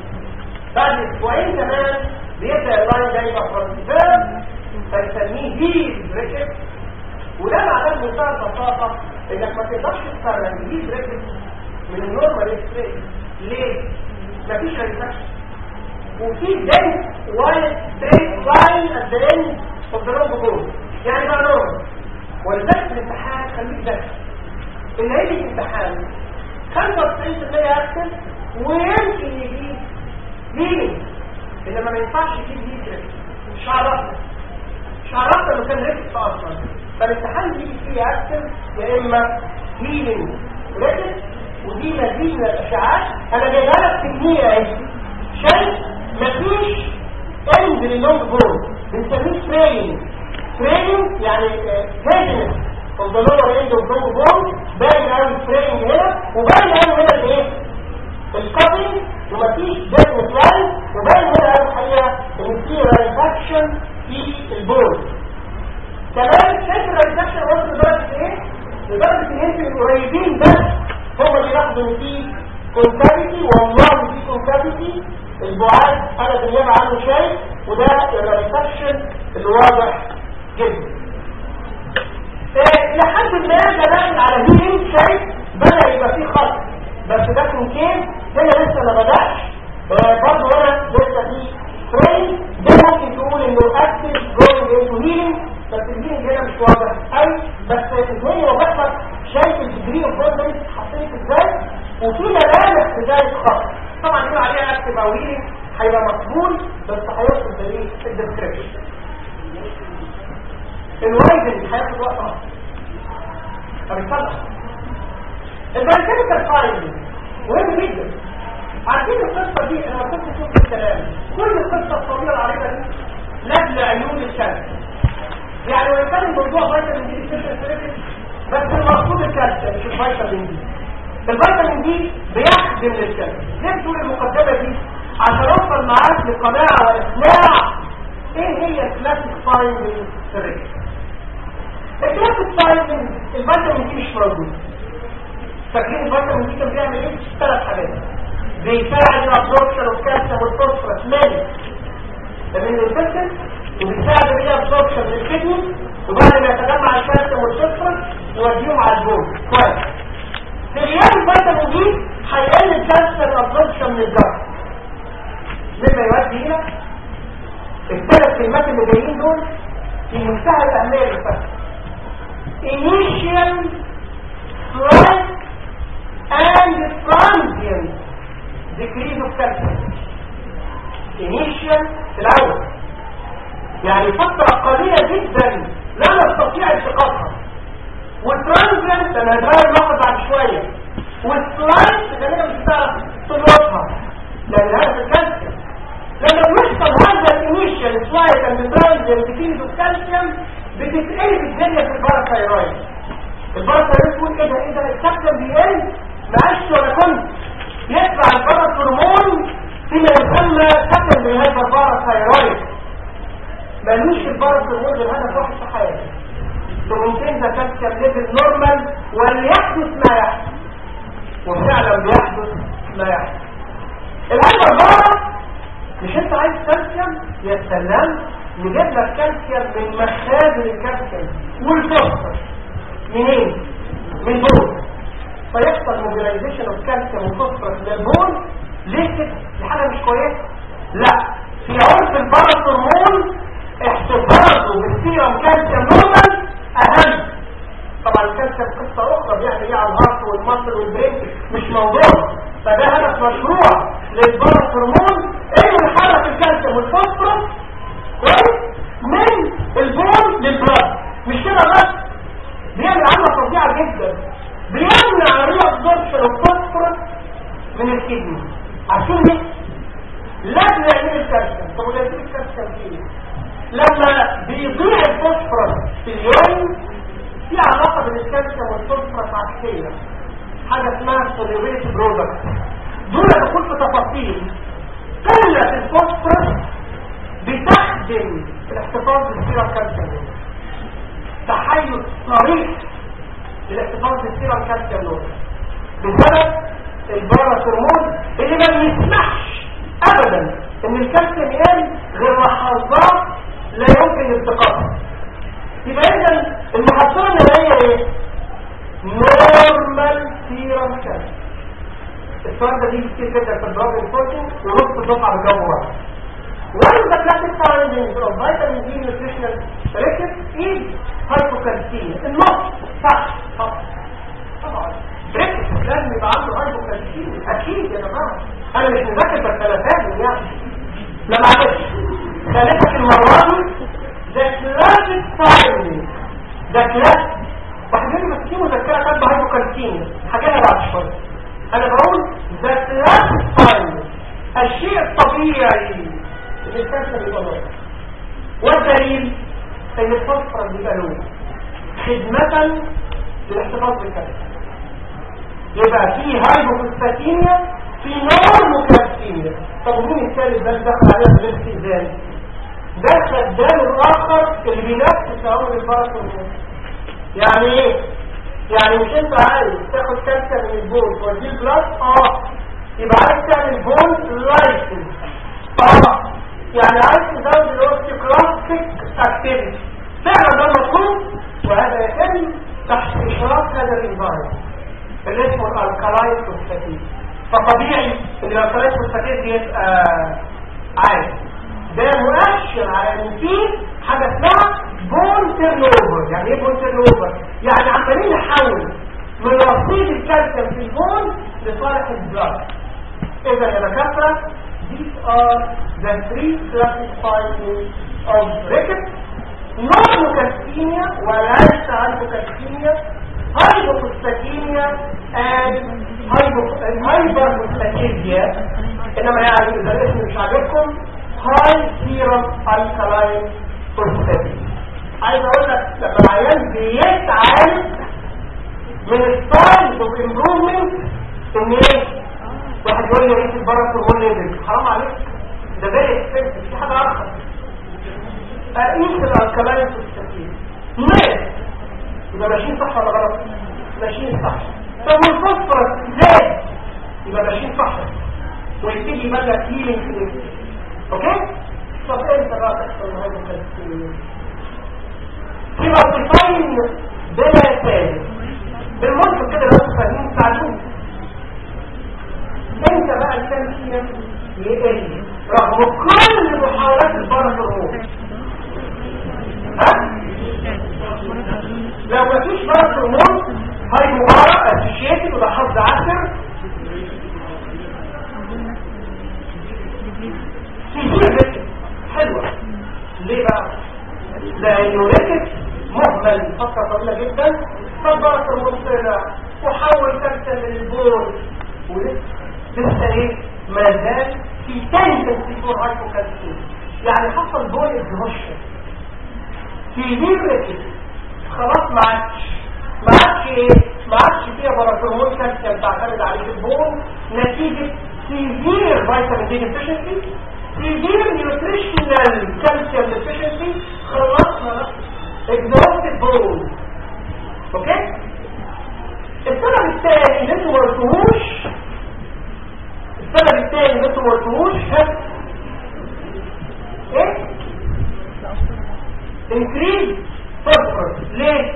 بعد اسبوعين كمان بيبدا اللاين ده يبقى ترانسفيرس فنسميه دي بريكت وده معناه بمنتهى البساطه انك ما تقدرش تفرق دي بريكت من النورمال اكس ليه؟ مفيش ريفاكشن وفي دنس وايد ستريت لاين ات ذا اند اوف ذا لونج بول يعني بقى نورمال ولذلك الامتحان خليك ذكي ان هيجي الامتحان 95% اكتف ويمكن يجيب ليه؟ انما ما ينفعش يجيب ليه مش عرفنا مش عرفنا انه كان ريكس اصلا فالامتحان بيجي فيه اكتف يا اما هيلينج ريكس ودي مزيد من الاشعاعات انا جايبها لك كميه اهي شايف مفيش اند للونج بول بنسميه فريم فريم يعني هيجنس اوف ذا لور اند اوف لونج بول باين قوي الفريم هنا وباين قوي هنا الايه الكابل ومفيش ديفنت لاين وباين هنا قوي الحقيقه ان في ريفاكشن في البول كمان شايف الريفاكشن وصل لدرجه ايه؟ لدرجه ان انتوا القريبين بس هم اللي ياخدوا ان في كونكافيتي والله في كونكافيتي البعاد انا بالنيابه عنه شايف وده الريسبشن اللي واضح جدا إيه لحد ما داخل على هيلينج شايف بدا يبقى فيه خط بس ده كونكيف هنا لسه ما بداش إيه برضه هنا لسه في فريم ده ممكن تقول انه اكتف جوينج انتو هيلينج بس الهيلينج هنا مش واضح قوي بس الدنيا واضح لك شايف الديجري اوف بوندنس حطيت ازاي وفي ملامح في ذلك خط طبعا يقول عليها اكتب او هيلينج هيبقى مقبول بس هيوصل لايه الديسكريبشن الوايدنج هياخد وقت اكتر طب اتفضل البايوكيميكال فايندنج مهم جدا عارفين القصه دي انا كنت شفت الكلام كل القصه الطويله العريضه دي لاجل عيون الشمس يعني وان كان الموضوع فيتامين دي سبيشال بس المقصود الكالسيوم مش الفيتامين دي الفيتامين دي بيخدم للكلى ليه بتقول المقدمه دي عشان اوصل معاك لقناعه واقناع ايه هي الكلاسيك فايندنج ثيري الكلاسيك فايندنج الفيتامين دي مش موجود فاكرين الفيتامين دي كان بيعمل ايه ثلاث حاجات بيساعد الابسوربشن اوف كالسيوم والفوسفورس مالي ده من الانفكشن وبيساعد الابسوربشن للكدني وبعد ما يتجمع الكالسيوم والفوسفورس يوديهم على البول كويس في غياب الفيتامين دي هيقل الكالسيوم ابسوربشن من الجسم مما يؤدي الى الثلاث كلمات اللي جايين دول في منتهى الاهميه للفهم initial slight and transient decrease of calcium initial في الاول يعني فتره قليله جدا لا نستطيع التقاطها والترانزنت انا هتغير اللقب بعد شويه والسلايد غالبا مش هتعرف تلقطها لان هذا الكالسيوم لما بيحصل هذا الانيشال سلايد اند ترانزنت انزيمز والكالسيوم بتتقلب الدنيا في الباراثايرويد الباراثايرويد تقول ايه ده ايه ده الكالسيوم بيقل ما عشت ولا كنت يطلع الباراثورمون فيما يسمى سكن لهذا الباراثايرويد ملوش الباراثورمون غير هدف واحد في حياته تمنتين ذا كالسيوم ليفل نورمال وليحدث ما يحدث وفعلا بيحدث ما يحدث الهايبر بارا مش انت عايز كالسيوم يا سلام نجيب لك كالسيوم من مخازن الكالسيوم والفوسفور منين من البول فيحصل موبيلايزيشن اوف كالسيوم وفوسفور للبول ليه كده دي حاجه مش كويسه لا في عرف الباراثورمون احتفاظه بالسيرم كالسيوم نورمال اهم طبعا الكالسيوم قصه اخرى بيعمل ايه على الهارت والمصل والبرين مش موضوع فده هدف مشروع للباراثورمون انه يحرك الكالسيوم والفوسفور كويس من البول للبلاد مش كده بس بيعمل عمله فظيعه جدا بيمنع الريابزوربشن الفوسفور من الكدني عشان ايه لازم يعمل الكالسيوم طب وده يجيب الكالسيوم فيه لما بيضيع الفوسفور في اليوم في علاقه بين الكالسيوم والفوسفور عكسيه حاجه اسمها سوليبيليتي برودكت دون دخول في تفاصيل قله الفوسفور بتخدم الاحتفاظ بالسيرم كالسيوم تحيز صريح للاحتفاظ بالسيرم كالسيوم بسبب الباراثورمون اللي ما بيسمحش ابدا ان الكالسيوم يقل غير لحظات لا يمكن التقاطها يبقى اذا المحصله النهائيه ايه نورمال سيرم كالسيوم السؤال ده بيجي كتير جدا في الدراج الفوتو ونص الدفعه بجاوبه واحد One of the classic findings of vitamin D nutritional riches is hypocalcemia. النص صح صح طبعا ركز لازم يبقى عنده hypocalcemia اكيد يا جماعه انا مش مذاكر بس انا فاهم يعني لا معلش ثالثة المرة دي the classic finding the classic واحد بس في مذكرة كاتبة hypocalcemia حاجة بعد شوية انا بقول the classic finding الشيء الطبيعي الكالسيوم بيبقى نور والدليل ان الفوسفور بيبقى لون خدمة للاحتفاظ بالكالسيوم يبقى في هايبوكالسيميا في نورموكالسيميا طب مين الثالث ده اللي دخل عليها غير استئذان ده الخدام الاخر اللي بينفس عمر الباراثورمون يعني ايه يعني مش انت عايز تاخد كالسيوم من البول توديه البلاد اه يبقى عايز تعمل بول لايسنس اه يعني عايز تزود الاوستيوكلاستيك اكتيفيتي فعلا ده المطلوب وهذا يتم تحت اشراف هذا الانفايرمنت اللي اسمه الالكالاين فوسفاتيز فطبيعي ان الالكالاين فوسفاتيز يبقى عالي ده مؤشر على ان في حاجه اسمها بون تيرن اوفر يعني ايه بون تيرن اوفر يعني عمالين نحول من رصيد الكالسيوم في البون لصالح البلاد اذا يا دكاتره these are the three classic findings of rickets normocalcemia وليس hypocalcemia hypophosphatemia and hyperphosphatemia انما يعني اذا الاسم مش عاجبكم high serum alkaline phosphatemia عايز اقول لك لما العيان بيتعالج من الساينز اوف امبروفمنت ان ايه واحد يقول لي ريت البرد هرمون ليفل حرام عليك ده فيري اكسبنسيف في حاجه ارخص اقيس الالكالاين فوسفاتين ماشي يبقى ماشيين صح ولا غلط ماشيين صح طب والفوسفورس زاد يبقى ماشيين صح ويبتدي يبدا هيلينج في الجسم اوكي طب امتى بقى تحصل هذا الكالسيوم يبقى الديفاين بلا ثالث بالمنطق كده لو انتوا فاهمين ساعدوني امتى بقى الكالسيوم يقل رغم كل محاولات البرد الروح ها لو مفيش برد الروح هاي مباراه اسوشيتد وده حظ عسر سيزير ريكت حلوه ليه بقى لانه ريكت مهمل فتره طويله جدا فالبرد الروح طلع وحول كالسيوم للبول ولسه لسه ايه ما زال في تنتنسي فور هايبوكالسيوم يعني حصل بول اكزهوشن سيفير ريكت خلاص ما عادش ما عادش ايه ما عادش فيها باراثرمون كالسيوم تعتمد عليه في البون نتيجه سيفير فيتامين دي ديفيشنسي سيفير نيوتريشنال كالسيوم ديفيشنسي خلصنا اكزوستد بون اوكي السبب الثاني اللي انتوا ما قلتوهوش السبب الثاني اللي انتوا ما قلتوهوش ايه increase phosphorus ليه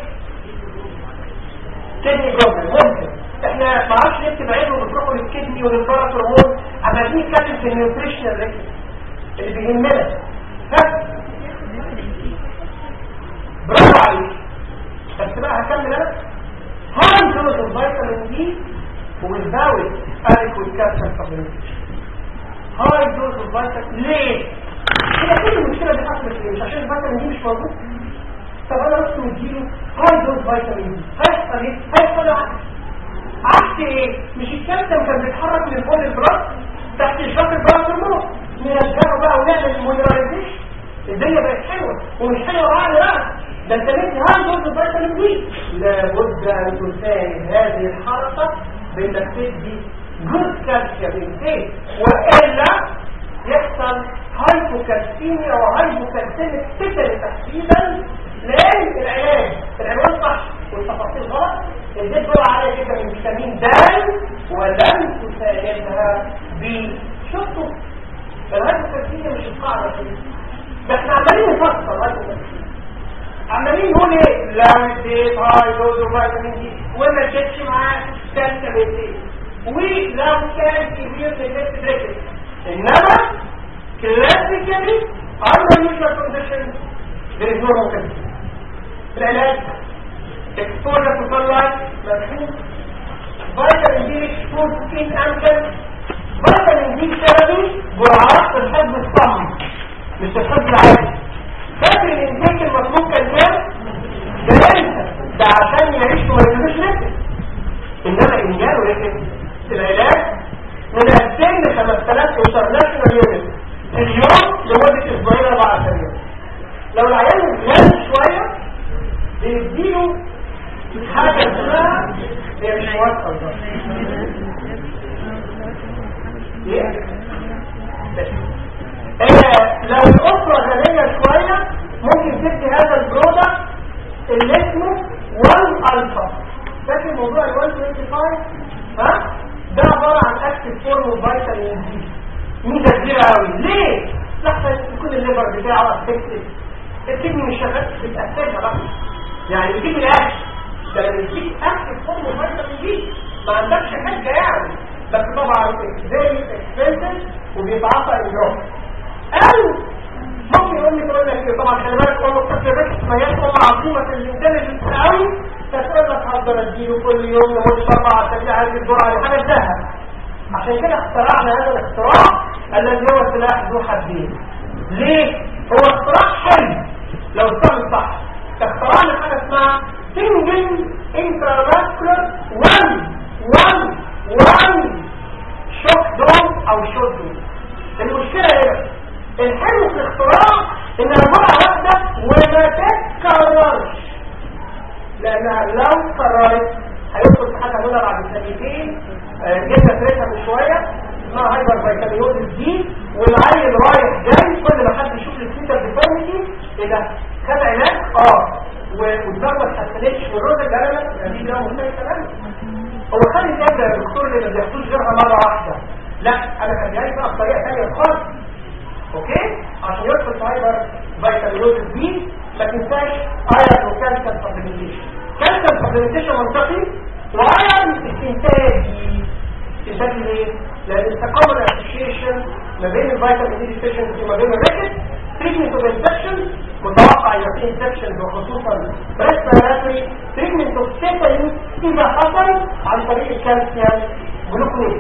كدني بروبلم ممكن احنا ما عادش نكتب عينه بتروحوا للكدني وللبارا هرمون عمالين نتكلم في النيوتريشنال ريكت اللي بيهمنا ها برافو عليك بس بقى هكمل انا هاي دوز الفيتامين دي without adequate calcium supplementation هاي دوز الفيتامين ليه هي كل المشكله دي حصلت ليه مش عشان الفيتامين دي مش موجود طب انا بس مديله هاي دوز فيتامين دي هيحصل ايه هيحصل عكس عكس ايه مش الكالسيوم كان بيتحرك من بول البراس تحت اشراف البراس هرمون نرجعه بقى ونعمل مونيرايزيشن الدنيا بقت حلوه ومش حلوه بعد لا ده انت مدي هاي دوز فيتامين دي لابد ان تساعد هذه الحركه بانك تدي جود كالسيوم انتيك والا يحصل هايبوكالسيميا وهايبوكالسيميك تكل تحديدا لان العلاج العنوان صح والتفاصيل غلط اديت جرعه عاليه جدا من فيتامين د ولم تساعدها بشطه الهايبوكالسيميا مش القاعده ده احنا عمالين نفكر هايبوكالسيميا عمالين نقول ايه لو اديت هاي دوز فيتامين دي وما اديتش معاه كالسيوم انتيك ولو كان كبير في الريكت انما classically under usual conditions there is no mortality العلاج exposure to sunlight مفهوم فيتامين دي exposed skin امكن فيتامين دي ثيرابي جرعات الحب الصم مش الحب العادي فاكر الانتاج المطلوب كان كام؟ ده انت ده عشان يعيش وما يجيبوش نفس انما ان جاله نفس العلاج من 2000 ل 5000 انترناشونال يونت في اليوم لمدة اسبوعين اربع اسابيع لو العيان زاد شوية بيديله حاجة اسمها هي مش موافقة ايه؟ آه لو الأسرة غنية شوية ممكن تدي هذا البرودكت اللي اسمه 1 الفا فاكر موضوع ال 125 ها؟ ده عبارة عن اكتف فورم فيتامين دي ميزة كبيرة قوي ليه؟ لحظة يكون الليبر بتاعه افكتد الكدني مش شغال بتأثرها بقى يعني يجيب الاكل ده لما يجيب اكتف فورم فيتامين دي ما عندكش حاجة يعني بس طبعا زي اكسبنسز وبيتعاطى الجروح او ممكن يقول لي تقول لك طبعا خلي بالك والله الطفل ما يدخل عظيمه الانتليجنس قوي فتقول لك هقدر اديله كل يوم لمده اربع اسابيع هذه الجرعه دي حاجه ذهب عشان كده اخترعنا هذا الاختراع الذي هو سلاح ذو حدين ليه؟ هو اختراع حلو لو استعمل صح اخترعنا حاجه اسمها سنجل انترافاسكولار 1 1 1 شوك دوم او شوك دوم المشكله هنا الحلو في الاختراع انها جرعه واحده وما تتكررش لانها لو قررت هيدخل في حاجه هنا بعد سنتين جبنا فريتها من شويه اسمها هايبر فيتامينوزيس دي والعيل رايح جاي كل ما حد يشوف السيتا ديفورميتي ايه ده خد علاج اه والدواء ما اتحسنتش والروز الجلالة دي ده مختلف تماما هو خلي ده الدكتور اللي ما بياخدوش غيرها مره واحده لا انا كان جاي بقى بطريقه ثانيه خالص اوكي عشان يدخل في هايبر فيتامينوزيس دي ما تنساش ايرون وكالسيوم سبلمنتيشن كالسيوم سبلمنتيشن منطقي وايرون استنتاجي استنتاجي ليه؟ لان استقام الاسوشيشن ما بين الفيتامين دي ديفيشنسي وما بين الريكت تريتمنت اوف انفكشن متوقع يبقى في انفكشن وخصوصا ريسبيراتوري تريتمنت اوف تيتانيوس اذا حصل عن طريق الكالسيوم جلوكونيز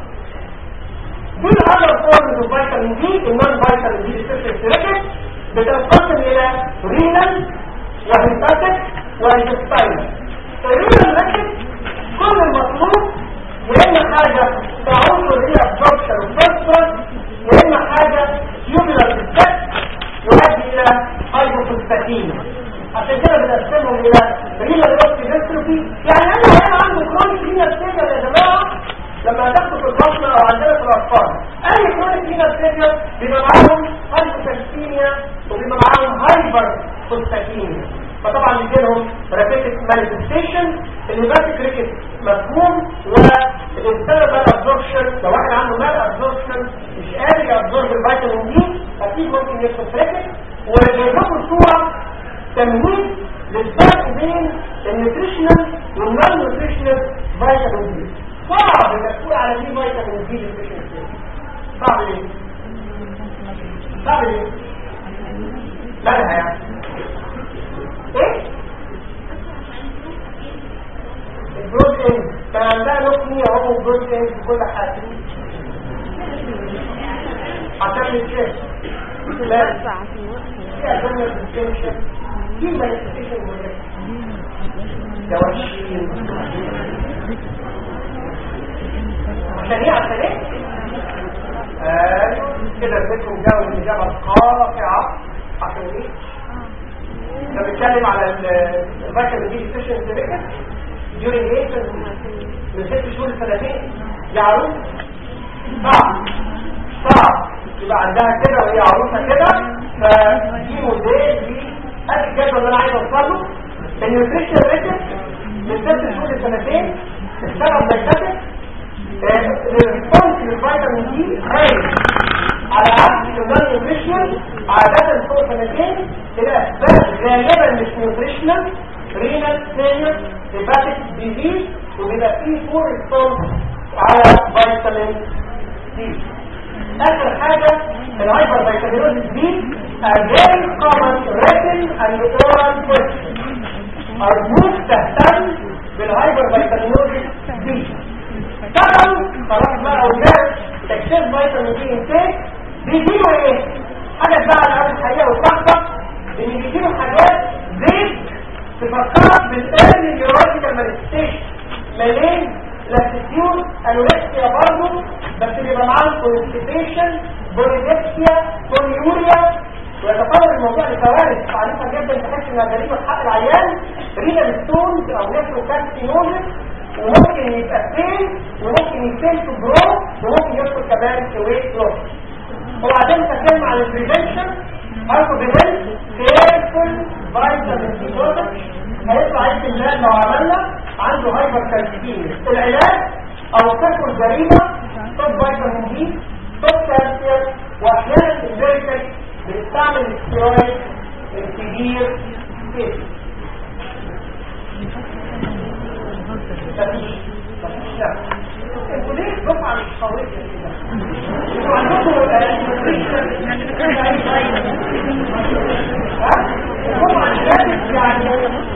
دول other forms of vitamin D النون vitamin D deficiency record بتنقسم الى renal وهيباتيك وانتستاينال الرينال record كل المطلوب يا اما حاجه تعوض هي absorption of phosphorus يا اما حاجه tubular defect يؤدي الى هايبوفوسفاتين عشان كده بنقسمهم الى رينال روكسي ديستروفي يعني انا هنا عنده كرونيك رينال فيلير يا جماعه لما هتاخده في البطنه او عندنا في الاطفال اي كرونيك رينال فيلير بيبقى معاهم هايبوفوسفاتينيا وبيبقى معاهم هايبر فوسفاتينيا فطبعا بيجي لهم ريبيتد مانيفستيشن الهيباتيك ريكت مفهوم والانتربال ابزوربشن لو واحد عنده مال ابزوربشن مش قادر يابزورب الفيتامين دي اكيد ممكن يدخل ريكت وجايب لكم صوره تمهيد للفرق بين النيوتريشنال والنون نيوتريشنال فيتامين دي صعب انك تقول على دي فيتامين دي ديفيشنسي صعب ليه؟ صعب ليه؟ مالها يعني؟ ايه؟ البروتين كان عندها نقطة اهو بروتين في كل حاجة عشان الشيء لا في أجمل الديستنشن في مانيفستيشن دواشين عشان ايه عشان ايه؟ ايوه كده اديتكم جو الإجابة القاطعة عشان ايه؟ ده بيتكلم على الفيتامين دي ديفيشنسي ريكت during ايه من ست شهور لسنتين يا عروس صعب صعب يبقى عندها كده وهي عروسه كده فدي موديل دي ادي الجدول اللي انا عايز اوصله النيوتريشن ريكت من ست شهور لسنتين السبب دايتاتيك الريسبونس للفيتامين دي هاي على عكس النون نيوتريشنال عادة فوق سنتين الأسباب غالبا مش نيوتريشنال رينال فيلير هيباتيك ديزيز وبيبقى فيه فور ريسبونس على فيتامين دي آخر حاجة الهايبر فيتامينوزيس دي a very common written and oral question أرجوك تهتم بالهايبر فيتامينوزيس دي طبعا خلاص بقى قلنا تكتير فيتامين دي انتاج بيجيله ايه حاجه بقى على ارض الحقيقه والصحبه ان بيجيله حاجات زيت تفكرك بالايرلي نيورولوجيكال مانيفستيشن مالين لاكتيون انوركسيا برضه بس بيبقى معاهم كونستيبيشن بوليدكسيا بوليوريا ويتطور الموضوع لكوارث عنيفه جدا تحس انها جريمه في حق العيان رينال ستونز او نيفروكالسينوزس وممكن يبقى فين وممكن يكتل في برو وممكن يدخل كمان في ويت لوس وبعدين نتكلم عن البريفنشن هايبو بريفنت كيرفل فيتامين دي بروتكت هيطلع عيد المال لو عملنا عنده هايبر كالسيميا العلاج او كفر الجريمه طب فيتامين دي طب كالسيوم واحيانا الفيريكال بنستعمل الستيرويد الكبير كيس مفيش مفيش لا انتوا ليه الدفعه مش قويه كده انتوا عندكم ها الدفعه الثالث يعني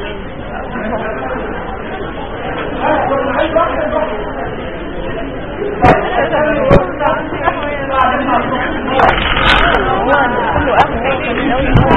ها كنا عايز واحد هو كله اخر